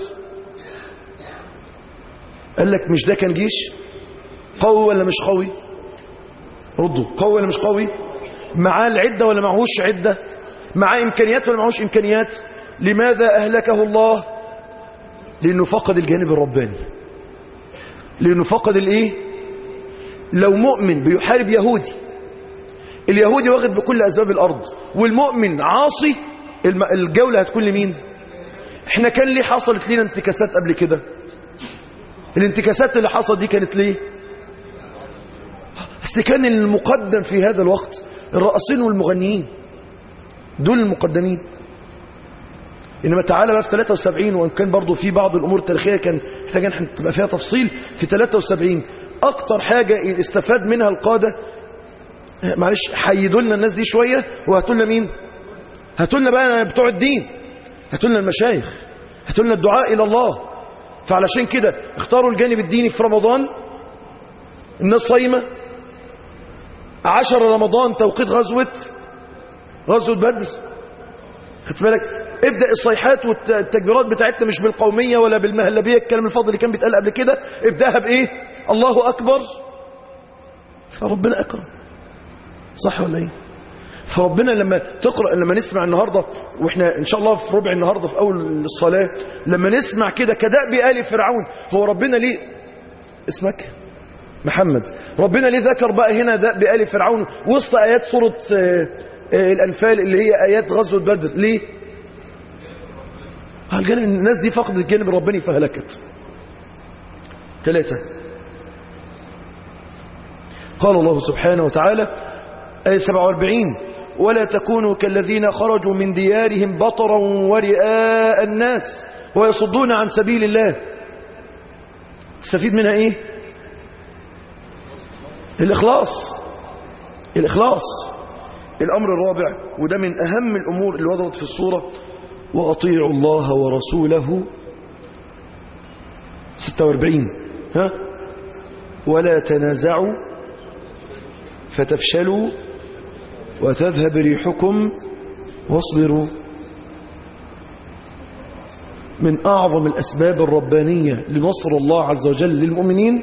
قال لك مش ده كان جيش قوي ولا مش قوي ردوا قوي ولا مش قوي معاه العدة ولا معهوش عدة معاه امكانيات ولا معهوش امكانيات لماذا اهلكه الله لانه فقد الجانب الرباني لانه فقد الايه لو مؤمن بيحارب يهودي اليهودي واخد بكل أسباب الأرض والمؤمن عاصي الجولة هتكون لمين احنا كان ليه حصلت لنا انتكاسات قبل كده الانتكاسات اللي حصلت دي كانت ليه اصل كان المقدم في هذا الوقت الرقصين والمغنيين دول المقدمين انما تعالى بقى في 73 وان كان برضو في بعض الامور التاريخيه كان محتاجه ان تبقى فيها تفصيل في 73 اكتر حاجه استفاد منها القاده معلش حيدوا لنا الناس دي شوية وهاتوا لنا مين هاتوا لنا بقى بتوع الدين هاتوا لنا المشايخ هاتوا لنا الدعاء إلى الله فعلشان كده اختاروا الجانب الديني في رمضان الناس صايمة عشر رمضان توقيت غزوة غزوة بدر خدت بالك ابدأ الصيحات والتكبيرات بتاعتنا مش بالقومية ولا بالمهلبية الكلام الفاضل اللي كان بيتقال قبل كده ابدأها بإيه الله أكبر فربنا أكرم صح ولا ايه فربنا لما تقرأ لما نسمع النهاردة واحنا ان شاء الله في ربع النهاردة في اول الصلاة لما نسمع كده كدأب آل فرعون هو ربنا ليه اسمك محمد ربنا ليه ذكر بقى هنا دأب آل فرعون وسط آيات سورة آه، آه، الأنفال اللي هي آيات غزوة بدر ليه الجانب الناس دي فقدت الجانب الرباني فهلكت ثلاثة قال الله سبحانه وتعالى آية 47 ولا تكونوا كالذين خرجوا من ديارهم بطرا ورئاء الناس ويصدون عن سبيل الله تستفيد منها ايه الإخلاص الإخلاص الأمر الرابع وده من أهم الأمور اللي وردت في الصورة وأطيعوا الله ورسوله 46 ها ولا تنازعوا فتفشلوا وتذهب ريحكم واصبروا من أعظم الأسباب الربانية لنصر الله عز وجل للمؤمنين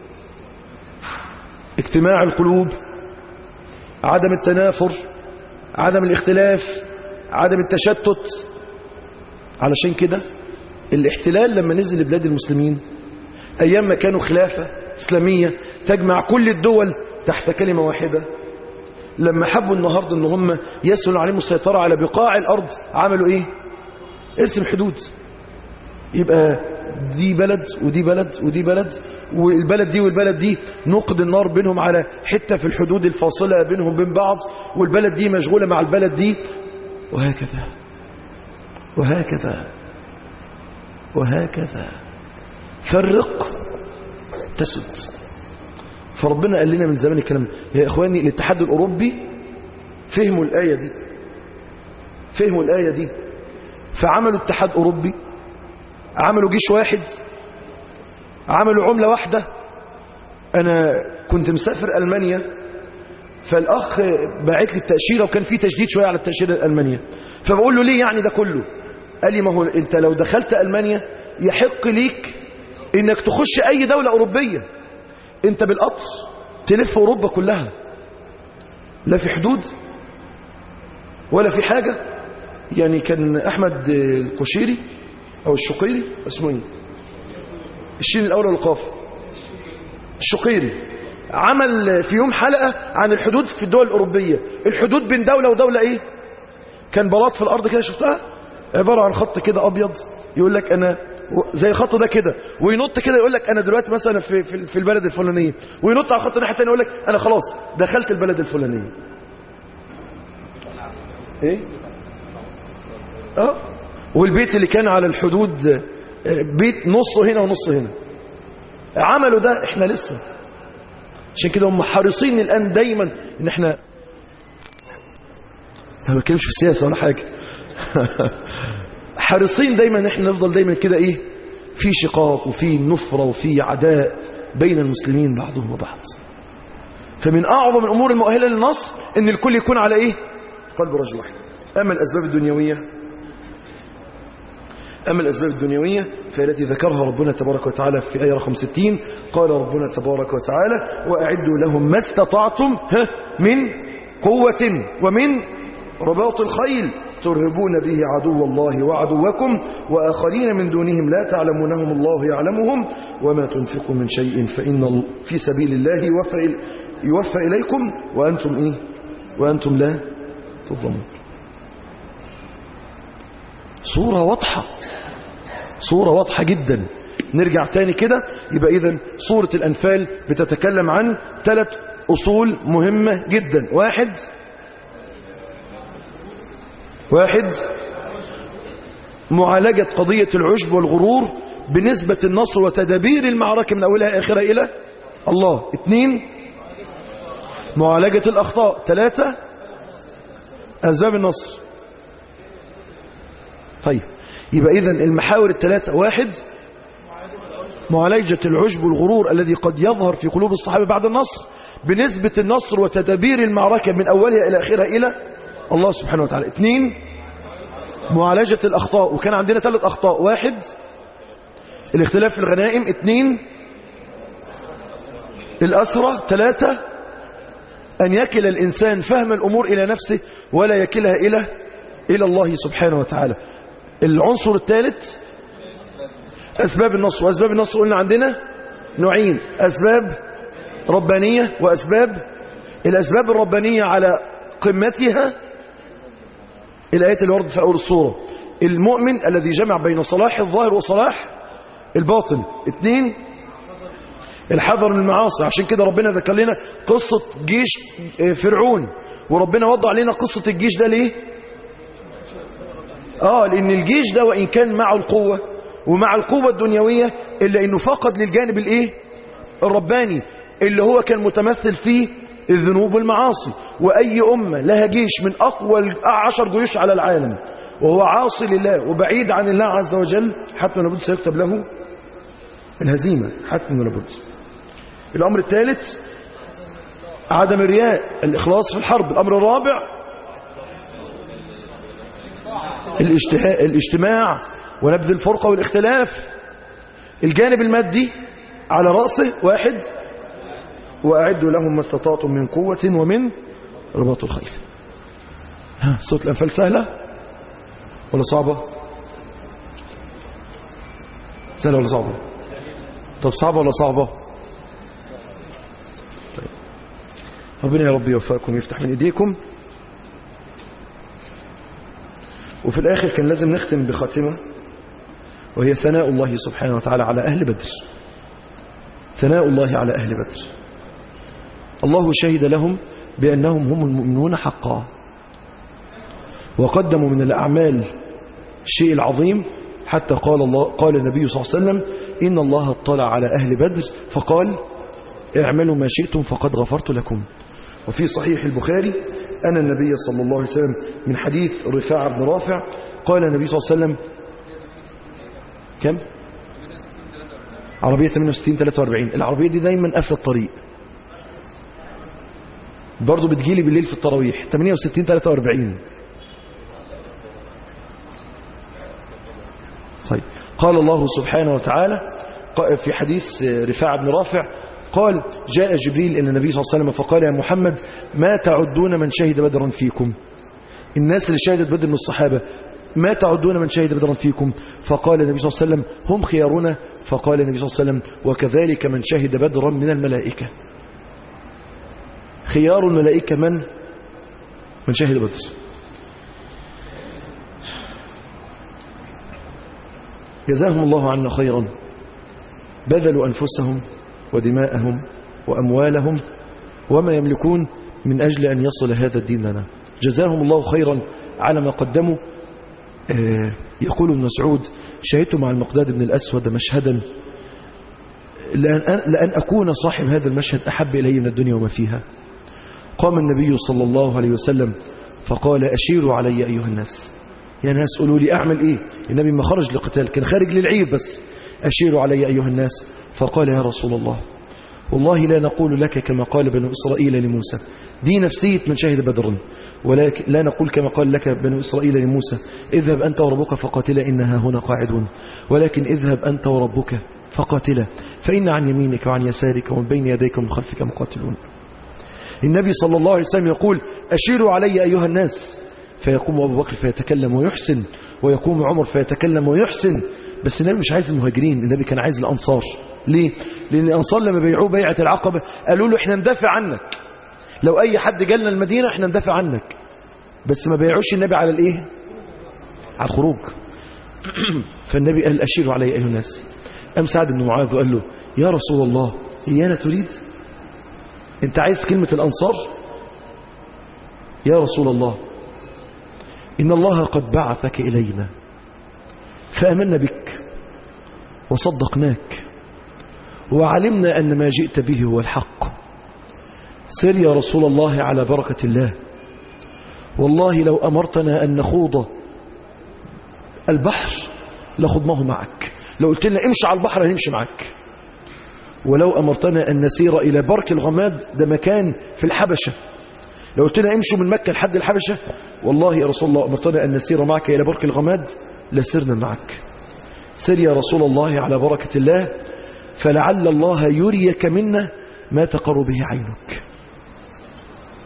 اجتماع القلوب عدم التنافر عدم الاختلاف عدم التشتت علشان كده الاحتلال لما نزل لبلاد المسلمين أيام ما كانوا خلافة إسلامية تجمع كل الدول تحت كلمة واحدة لما حبوا النهاردة ان هم يسهل عليهم السيطرة على بقاع الأرض عملوا ايه ارسم حدود يبقى دي بلد ودي بلد ودي بلد والبلد دي والبلد دي نقد النار بينهم على حتة في الحدود الفاصلة بينهم بين بعض والبلد دي مشغولة مع البلد دي وهكذا وهكذا وهكذا فرق تسد فربنا قال لنا من زمان الكلام ده. يا إخواني الاتحاد الأوروبي فهموا الآية دي فهموا الآية دي فعملوا اتحاد أوروبي عملوا جيش واحد عملوا عملة واحدة أنا كنت مسافر ألمانيا فالأخ باعت لي التأشيرة وكان في تشديد شوية على التأشيرة الألمانية فبقول له ليه يعني ده كله قال لي ما هو أنت لو دخلت ألمانيا يحق ليك إنك تخش أي دولة أوروبية أنت بالقطر تلف أوروبا كلها لا في حدود ولا في حاجة يعني كان أحمد القشيري أو الشقيري اسمه ايه الشين الأول والقاف الشقيري عمل في يوم حلقة عن الحدود في الدول الأوروبية الحدود بين دولة ودولة ايه كان بلاط في الأرض كده شفتها عبارة عن خط كده أبيض يقول لك أنا زي الخط ده كده وينط كده يقول لك أنا دلوقتي مثلا في, في, في البلد الفلانية وينط على الخط الناحية التانية يقول لك أنا خلاص دخلت البلد الفلانية ايه اه والبيت اللي كان على الحدود بيت نصه هنا ونصه هنا عملوا ده احنا لسه عشان كده هم حريصين الان دايما ان احنا انا ما بتكلمش في السياسه ولا حاجه حريصين دايما ان احنا نفضل دايما كده ايه في شقاق وفي نفره وفي عداء بين المسلمين بعضهم وبعض فمن اعظم الامور المؤهله للنصر ان الكل يكون على ايه قلب رجل واحد اما الاسباب الدنيويه أما الأسباب الدنيوية فهي التي ذكرها ربنا تبارك وتعالى في آية رقم 60 قال ربنا تبارك وتعالى وأعدوا لهم ما استطعتم ها من قوة ومن رباط الخيل ترهبون به عدو الله وعدوكم وآخرين من دونهم لا تعلمونهم الله يعلمهم وما تنفقوا من شيء فإن في سبيل الله يوفى, يوفى إليكم وأنتم إيه وأنتم لا تظلمون صورة واضحة صورة واضحة جدا نرجع تاني كده يبقى إذا صورة الأنفال بتتكلم عن ثلاث أصول مهمة جدا واحد واحد معالجة قضية العجب والغرور بنسبة النصر وتدابير المعركة من أولها آخرها إلى الله اثنين معالجة الأخطاء ثلاثة أسباب النصر طيب يبقى إذن المحاور الثلاثة واحد معالجة العجب والغرور الذي قد يظهر في قلوب الصحابة بعد النصر بنسبة النصر وتدابير المعركة من أولها إلى آخرها إلى الله سبحانه وتعالى اثنين معالجة الأخطاء وكان عندنا ثلاث أخطاء واحد الاختلاف في الغنائم اثنين الأسرة ثلاثة أن يكل الإنسان فهم الأمور إلى نفسه ولا يكلها إلى إلى الله سبحانه وتعالى العنصر الثالث أسباب النصر وأسباب النصر قلنا عندنا نوعين أسباب ربانية وأسباب الأسباب الربانية على قمتها الآيات اللي وردت في أول الصورة المؤمن الذي جمع بين صلاح الظاهر وصلاح الباطن اثنين الحذر من المعاصي عشان كده ربنا ذكر لنا قصة جيش فرعون وربنا وضع لنا قصة الجيش ده ليه اه لان الجيش ده وان كان معه القوة ومع القوة الدنيوية الا انه فقد للجانب الايه الرباني اللي هو كان متمثل فيه الذنوب والمعاصي واي امة لها جيش من اقوى عشر جيوش على العالم وهو عاصي لله وبعيد عن الله عز وجل حتى لابد سيكتب له الهزيمة حتى لابد الأمر الثالث عدم الرياء الإخلاص في الحرب الأمر الرابع الاجتماع ونبذ الفرقة والاختلاف الجانب المادي على رأسه واحد وأعدوا لهم ما استطعتم من قوة ومن رباط الخيل ها صوت الأنفال سهلة ولا صعبة سهلة ولا صعبة طب صعبة ولا صعبة طيب. ربنا يا رب يوفقكم ويفتح من ايديكم وفي الاخر كان لازم نختم بخاتمة وهي ثناء الله سبحانه وتعالى على اهل بدر ثناء الله على اهل بدر الله شهد لهم بانهم هم المؤمنون حقا وقدموا من الاعمال الشيء العظيم حتى قال الله قال النبي صلى الله عليه وسلم إن الله اطلع على أهل بدر فقال اعملوا ما شئتم فقد غفرت لكم وفي صحيح البخاري أن النبي صلى الله عليه وسلم من حديث رفاعة بن رافع قال النبي صلى الله عليه وسلم كم؟ عربية 68 43 العربية دي دايما قافله الطريق برضه بتجيلي بالليل في التراويح 68 43 طيب قال الله سبحانه وتعالى في حديث رفاعة بن رافع قال جاء جبريل إلى النبي صلى الله عليه وسلم فقال يا محمد ما تعدون من شهد بدرا فيكم الناس اللي شهدت بدر من الصحابة ما تعدون من شهد بدرا فيكم فقال النبي صلى الله عليه وسلم هم خيارنا فقال النبي صلى الله عليه وسلم وكذلك من شهد بدرا من الملائكة خيار الملائكة من من شهد بدر جزاهم الله عنا خيرا بذلوا أنفسهم ودماءهم وأموالهم وما يملكون من أجل أن يصل هذا الدين لنا جزاهم الله خيرا على ما قدموا يقول ابن مسعود شهدت مع المقداد بن الأسود مشهدا لأن, لأن أكون صاحب هذا المشهد أحب إلي من الدنيا وما فيها قام النبي صلى الله عليه وسلم فقال أشيروا علي أيها الناس يا ناس قولوا لي أعمل إيه النبي ما خرج لقتال كان خارج للعير بس أشيروا علي أيها الناس فقال يا رسول الله والله لا نقول لك كما قال بنو إسرائيل لموسى دي نفسية من شهد بدر ولكن لا نقول كما قال لك بنو إسرائيل لموسى اذهب أنت وربك فقاتلا إنها هنا قاعدون ولكن اذهب أنت وربك فقاتلا فإن عن يمينك وعن يسارك ومن بين يديك ومن خلفك مقاتلون النبي صلى الله عليه وسلم يقول أشيروا علي أيها الناس فيقوم أبو بكر فيتكلم ويحسن ويقوم عمر فيتكلم ويحسن بس النبي مش عايز المهاجرين النبي كان عايز الأنصار ليه؟ لأن الأنصار لما بيعوه بيعة العقبة قالوا له احنا ندافع عنك لو أي حد جالنا المدينة احنا ندافع عنك بس ما بيعوش النبي على الايه على الخروج فالنبي قال أشيروا علي أيها الناس أم سعد بن معاذ وقال له يا رسول الله إيانا تريد انت عايز كلمة الأنصار يا رسول الله إن الله قد بعثك إلينا فأمنا بك وصدقناك وعلمنا أن ما جئت به هو الحق سر يا رسول الله على بركة الله والله لو أمرتنا أن نخوض البحر لخضناه معك لو قلت لنا امشي على البحر هنمشي معك ولو أمرتنا أن نسير إلى برك الغماد ده مكان في الحبشة لو قلت لنا امشوا من مكة لحد الحبشة والله يا رسول الله أمرتنا أن نسير معك إلى برك الغماد لسرنا معك سر يا رسول الله على بركة الله فلعل الله يريك منا ما تقر به عينك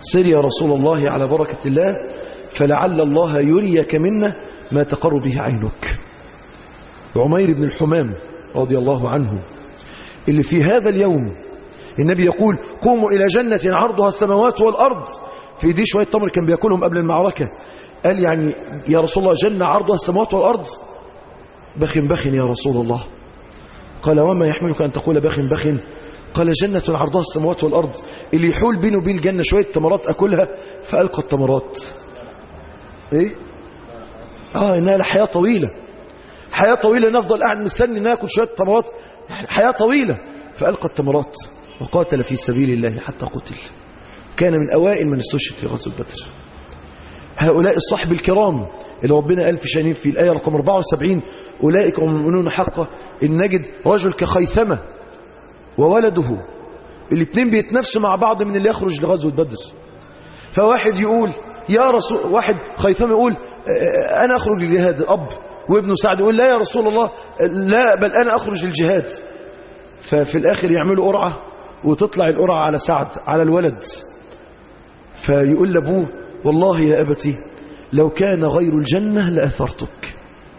سر يا رسول الله على بركة الله فلعل الله يريك منا ما تقر به عينك عمير بن الحمام رضي الله عنه اللي في هذا اليوم النبي يقول قوموا إلى جنة عرضها السماوات والأرض في دي شوية تمر كان بيأكلهم قبل المعركة قال يعني يا رسول الله جنة عرضها السماوات والأرض بخ بخ يا رسول الله قال وما يحملك أن تقول بخ بخ قال جنة عرضها السماوات والأرض اللي يحول بينه وبين الجنة شوية تمرات أكلها فألقى التمرات إيه آه إنها لحياة طويلة حياة طويلة نفضل قاعد مستني ناكل شوية تمرات حياة طويلة فألقى التمرات وقاتل في سبيل الله حتى قتل كان من أوائل من استشهد في غزوة بدر هؤلاء الصحب الكرام اللي ربنا قال في شانين في الآية رقم 74 أولئك هم المؤمنون حقا إن نجد رجل كخيثمة وولده الاثنين بيتنافسوا مع بعض من اللي يخرج لغزوة بدر فواحد يقول يا رسول واحد خيثمة يقول أنا أخرج للجهاد الأب وابنه سعد يقول لا يا رسول الله لا بل أنا أخرج للجهاد ففي الآخر يعملوا قرعة وتطلع القرعة على سعد على الولد فيقول لأبوه والله يا أبتي لو كان غير الجنة لأثرتك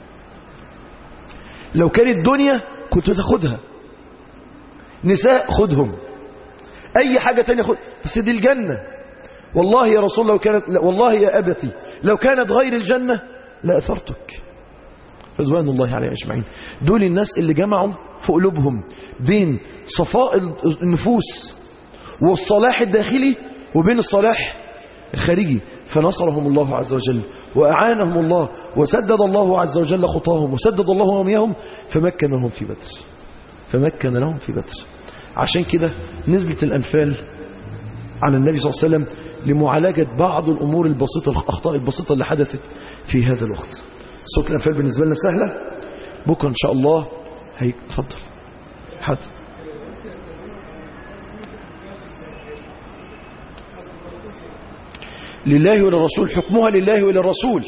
لو كانت الدنيا كنت تاخدها نساء خدهم أي حاجة تانية خد بس دي الجنة والله يا رسول الله لو كانت والله يا أبتي لو كانت غير الجنة لأثرتك رضوان الله عليه أجمعين دول الناس اللي جمعوا في قلوبهم بين صفاء النفوس والصلاح الداخلي وبين الصلاح الخارجي فنصرهم الله عز وجل وأعانهم الله وسدد الله عز وجل خطاهم وسدد الله رميهم فمكن لهم في بدر فمكن لهم في بدر عشان كده نزلت الأنفال على النبي صلى الله عليه وسلم لمعالجة بعض الأمور البسيطة الأخطاء البسيطة اللي حدثت في هذا الوقت صوت الأنفال بالنسبة لنا سهلة بكرة إن شاء الله هيتفضل حد لله وللرسول حكمها لله وللرسول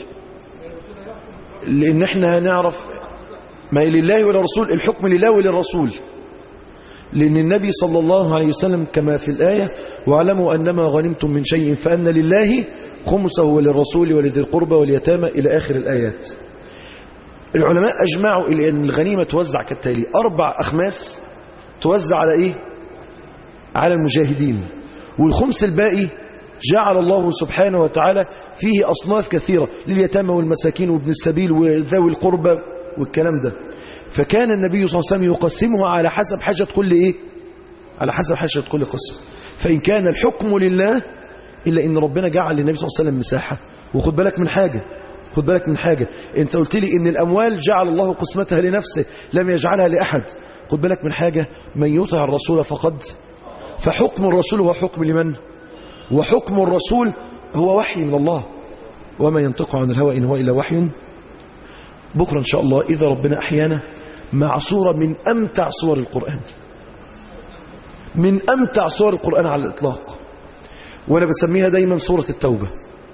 لأن احنا هنعرف ما لله وللرسول الحكم لله وللرسول لأن النبي صلى الله عليه وسلم كما في الآية واعلموا أنما غنمتم من شيء فأن لله خمسه وللرسول ولذي القربى واليتامى إلى آخر الآيات العلماء أجمعوا إلى أن الغنيمة توزع كالتالي أربع أخماس توزع على إيه على المجاهدين والخمس الباقي جعل الله سبحانه وتعالى فيه أصناف كثيرة لليتامى والمساكين وابن السبيل وذوي القربى والكلام ده فكان النبي صلى الله عليه وسلم يقسمها على حسب حاجة كل إيه على حسب حاجة كل قسم فإن كان الحكم لله إلا إن ربنا جعل للنبي صلى الله عليه وسلم مساحة وخد بالك من حاجة خد بالك من حاجة انت قلت لي ان الاموال جعل الله قسمتها لنفسه لم يجعلها لأحد خد بالك من حاجة من يطع الرسول فقد فحكم الرسول هو حكم لمن وحكم الرسول هو وحي من الله وما ينطق عن الهوى إن هو إلا وحي بكرة إن شاء الله إذا ربنا أحيانا مع صورة من أمتع صور القرآن من أمتع صور القرآن على الإطلاق وأنا بسميها دايما صورة التوبة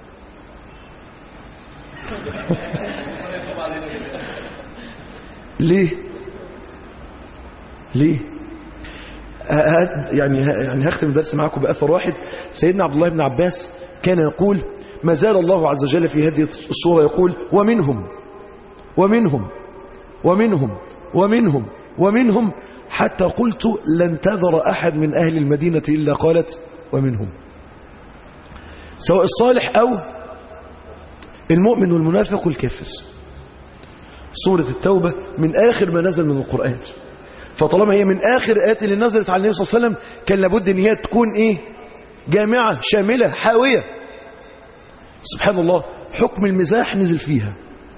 ليه ليه يعني يعني هختم الدرس معاكم بأثر واحد سيدنا عبد الله بن عباس كان يقول ما زال الله عز وجل في هذه الصورة يقول ومنهم ومنهم ومنهم ومنهم ومنهم حتى قلت لن تذر أحد من أهل المدينة إلا قالت ومنهم سواء الصالح أو المؤمن والمنافق والكافر سورة التوبة من آخر ما نزل من القرآن فطالما هي من آخر آيات اللي نزلت على النبي صلى الله عليه وسلم كان لابد ان هي تكون ايه جامعة شاملة حاوية سبحان الله حكم المزاح نزل فيها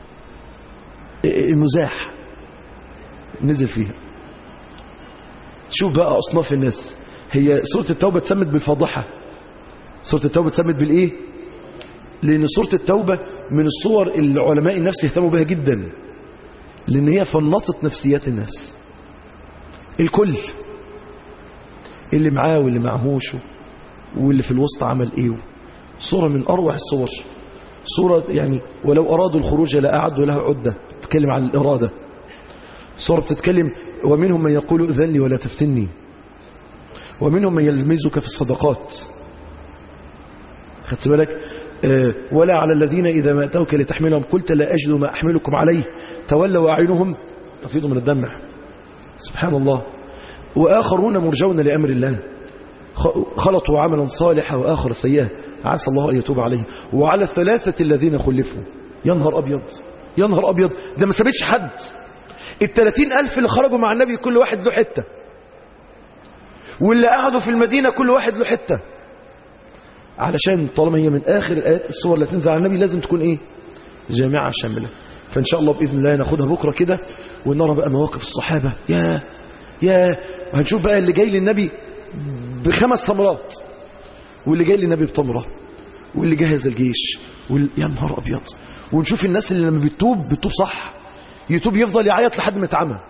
المزاح نزل فيها شوف بقى أصناف الناس هي سورة التوبة تسمت بالفاضحة سورة التوبة تسمت بالإيه لأن سورة التوبة من الصور اللي علماء النفس يهتموا بها جدا لأن هي فنطت نفسيات الناس الكل اللي معاه واللي معهوش واللي في الوسط عمل ايه صورة من أروع الصور صورة يعني ولو أرادوا الخروج لأعدوا لها عدة تتكلم عن الإرادة صورة بتتكلم ومنهم من يقول اذن لي ولا تفتني ومنهم من يلمزك في الصدقات خدت بالك آه ولا على الذين إذا ما أتوك لتحملهم قلت لا أجد ما أحملكم عليه تولوا أعينهم تفيض من الدمع سبحان الله وآخرون مرجون لأمر الله خلطوا عملا صالحا وآخر سيئا عسى الله أن يتوب عليه وعلى الثلاثة الذين خلفوا ينهر أبيض ينهر أبيض ده ما سابتش حد الثلاثين ألف اللي خرجوا مع النبي كل واحد له حتة واللي قعدوا في المدينة كل واحد له حتة علشان طالما هي من آخر الآيات الصور اللي تنزل على النبي لازم تكون إيه جامعة شاملة فإن شاء الله بإذن الله ناخدها بكرة كده ونرى بقى مواقف الصحابة يا يا وهنشوف بقى اللي جاي للنبي بخمس تمرات واللي جاي للنبي بتمرة واللي جهز الجيش واللي يا نهار أبيض ونشوف الناس اللي لما بتتوب بتتوب صح يتوب يفضل يعيط لحد ما يتعمى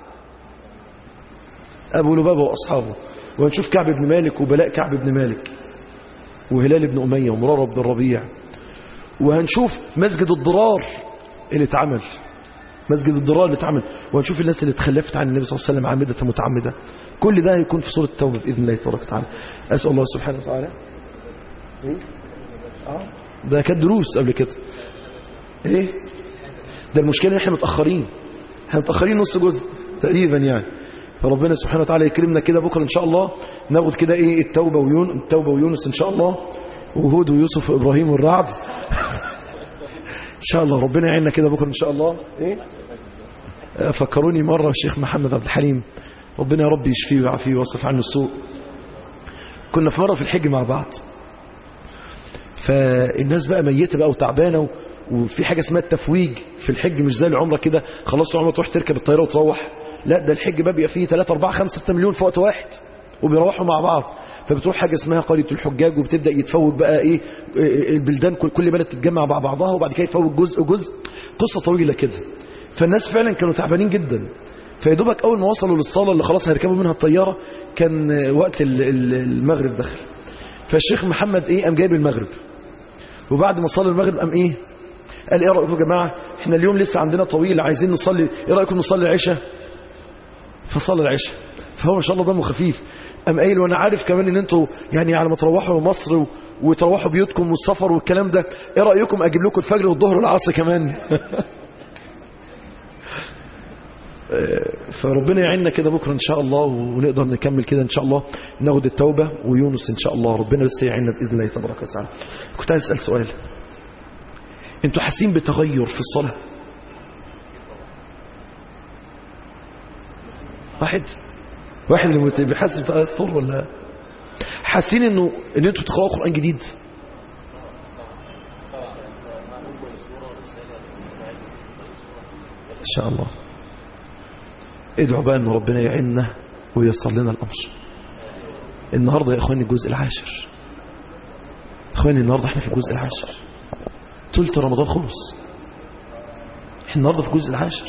أبو لبابة وأصحابه وهنشوف كعب بن مالك وبلاء كعب بن مالك وهلال بن أمية ومرارة بن الربيع وهنشوف مسجد الضرار اللي اتعمل مسجد الضرار اللي اتعمل وهنشوف الناس اللي تخلفت عن النبي صلى الله عليه وسلم عامدة متعمدة كل ده هيكون في سورة التوبة بإذن الله تبارك وتعالى أسأل الله سبحانه وتعالى إيه؟ آه. ده كانت دروس قبل كده ايه ده المشكلة ان احنا متأخرين احنا متأخرين نص جزء تقريبا يعني فربنا سبحانه وتعالى يكرمنا كده بكرة ان شاء الله ناخد كده ايه التوبة ويون التوبة ويونس ان شاء الله وهود ويوسف وابراهيم والرعد ان شاء الله ربنا يعيننا كده بكرة ان شاء الله ايه فكروني مرة الشيخ محمد عبد الحليم ربنا يا رب يشفيه ويعافيه ويصرف عنه السوء كنا في مرة في الحج مع بعض فالناس بقى ميتة بقى وتعبانة وفي حاجة اسمها التفويج في الحج مش زي العمرة كده خلاص العمرة تروح تركب الطيارة وتروح لا ده الحج بقى بيبقى فيه 3 4 5 6 مليون في وقت واحد وبيروحوا مع بعض فبتروح حاجة اسمها قرية الحجاج وبتبدأ يتفوج بقى ايه البلدان كل, كل بلد تتجمع مع بعضها وبعد كده يتفوج جزء جزء قصة طويلة كده فالناس فعلا كانوا تعبانين جدا فيدوبك اول ما وصلوا للصالة اللي خلاص هيركبوا منها الطيارة كان وقت المغرب دخل فالشيخ محمد ايه قام جايب المغرب وبعد ما صلى المغرب قام ايه قال ايه رايكم يا جماعه احنا اليوم لسه عندنا طويل عايزين نصلي ايه رايكم نصلي العشاء فصلى العشاء فهو ما شاء الله دمه خفيف قام قايل وانا عارف كمان ان انتوا يعني على ما تروحوا مصر و... وتروحوا بيوتكم والسفر والكلام ده ايه رايكم اجيب لكم الفجر والظهر والعصر كمان فربنا يعيننا كده بكره ان شاء الله ونقدر نكمل كده ان شاء الله ناخد التوبه ويونس ان شاء الله ربنا بس يعيننا باذن الله تبارك وتعالى كنت عايز اسال سؤال انتوا حاسين بتغير في الصلاه واحد واحد اللي بيحس بتاثر ولا حاسين انه ان انتوا بتقراوا قران جديد ان شاء الله ادعوا بقى ان ربنا يعيننا وييسر لنا الامر النهارده يا اخواني الجزء العاشر اخواني النهارده احنا في الجزء العاشر ثلث رمضان خلص احنا النهارده في الجزء العاشر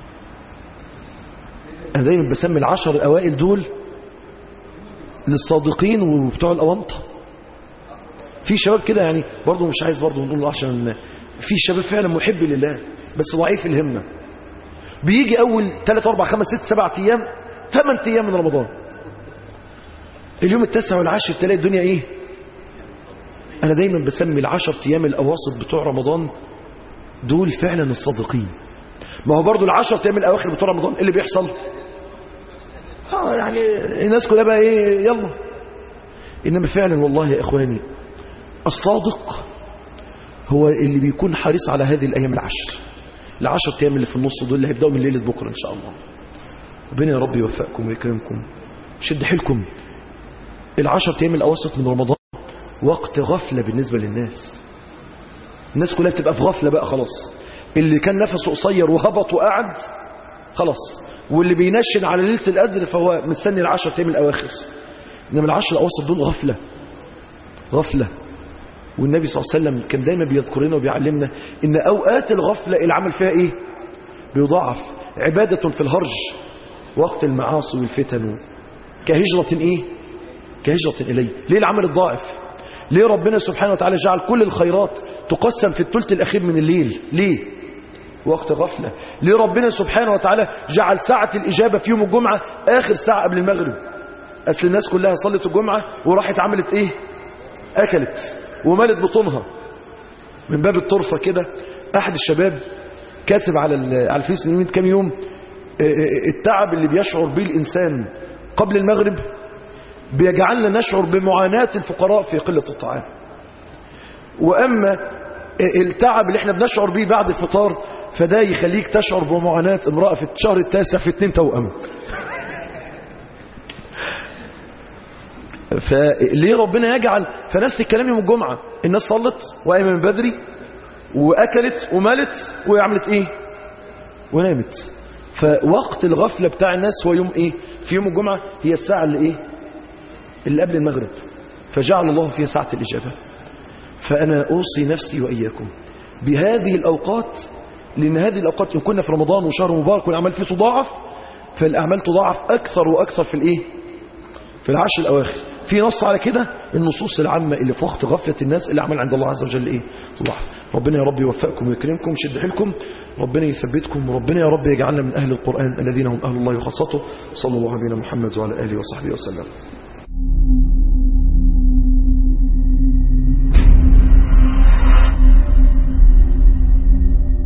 انا دايما بسمي العشر الاوائل دول للصادقين وبتوع الاونطه في شباب كده يعني برضه مش عايز برضه نقول عشان في شباب فعلا محب لله بس ضعيف الهمه بيجي اول 3 4 5 6 7 ايام 8 ايام من رمضان اليوم التاسع والعاشر تلاقي الدنيا ايه انا دايما بسمي العشر ايام الاواسط بتوع رمضان دول فعلا الصادقين ما هو برضو العشر ايام الاواخر بتوع رمضان ايه اللي بيحصل اه يعني الناس كلها بقى ايه يلا انما فعلا والله يا اخواني الصادق هو اللي بيكون حريص على هذه الايام العشر العشر ايام اللي في النص دول اللي هيبداوا من ليله بكره ان شاء الله ربنا يا رب يوفقكم ويكرمكم شد حيلكم العشر ايام الاواسط من رمضان وقت غفله بالنسبه للناس الناس كلها بتبقى في غفله بقى خلاص اللي كان نفسه قصير وهبط وقعد خلاص واللي بينشن على ليله القدر فهو مستني العشر ايام الاواخر انما العشر الاواسط دول غفله غفله والنبي صلى الله عليه وسلم كان دايما بيذكر لنا وبيعلمنا ان اوقات الغفله العمل فيها ايه بيضاعف عباده في الهرج وقت المعاصي والفتن كهجره ايه كهجره اليه ليه العمل الضاعف ليه ربنا سبحانه وتعالى جعل كل الخيرات تقسم في الثلث الاخير من الليل ليه وقت غفله ليه ربنا سبحانه وتعالى جعل ساعه الاجابه في يوم الجمعه اخر ساعه قبل المغرب اصل الناس كلها صلت الجمعه وراحت عملت ايه اكلت وملت بطونها من باب الطرفة كده أحد الشباب كاتب على ال- على الفيس من كام يوم آه، آه، التعب اللي بيشعر به الإنسان قبل المغرب بيجعلنا نشعر بمعاناة الفقراء في قلة الطعام وأما التعب اللي احنا بنشعر به بعد الفطار فده يخليك تشعر بمعاناة امرأة في الشهر التاسع في اتنين توأم فليه ربنا يجعل فنفس الكلام يوم الجمعة الناس صلت وقامت من بدري وأكلت وملت وعملت ايه ونامت فوقت الغفلة بتاع الناس هو يوم ايه في يوم الجمعة هي الساعة اللي ايه اللي قبل المغرب فجعل الله فيها ساعة الإجابة فأنا أوصي نفسي وإياكم بهذه الأوقات لأن هذه الأوقات إن كنا في رمضان وشهر مبارك والأعمال فيه تضاعف فالأعمال تضاعف أكثر وأكثر في الإيه في العشر الأواخر في نص على كده النصوص العامة اللي في وقت غفلة الناس اللي عمل عند الله عز وجل إيه تضاعف ربنا يا رب يوفقكم ويكرمكم شد حيلكم ربنا يثبتكم وربنا يا رب يجعلنا من أهل القرآن الذين هم أهل الله وخاصته صلى الله عليه محمد وعلى آله وصحبه وسلم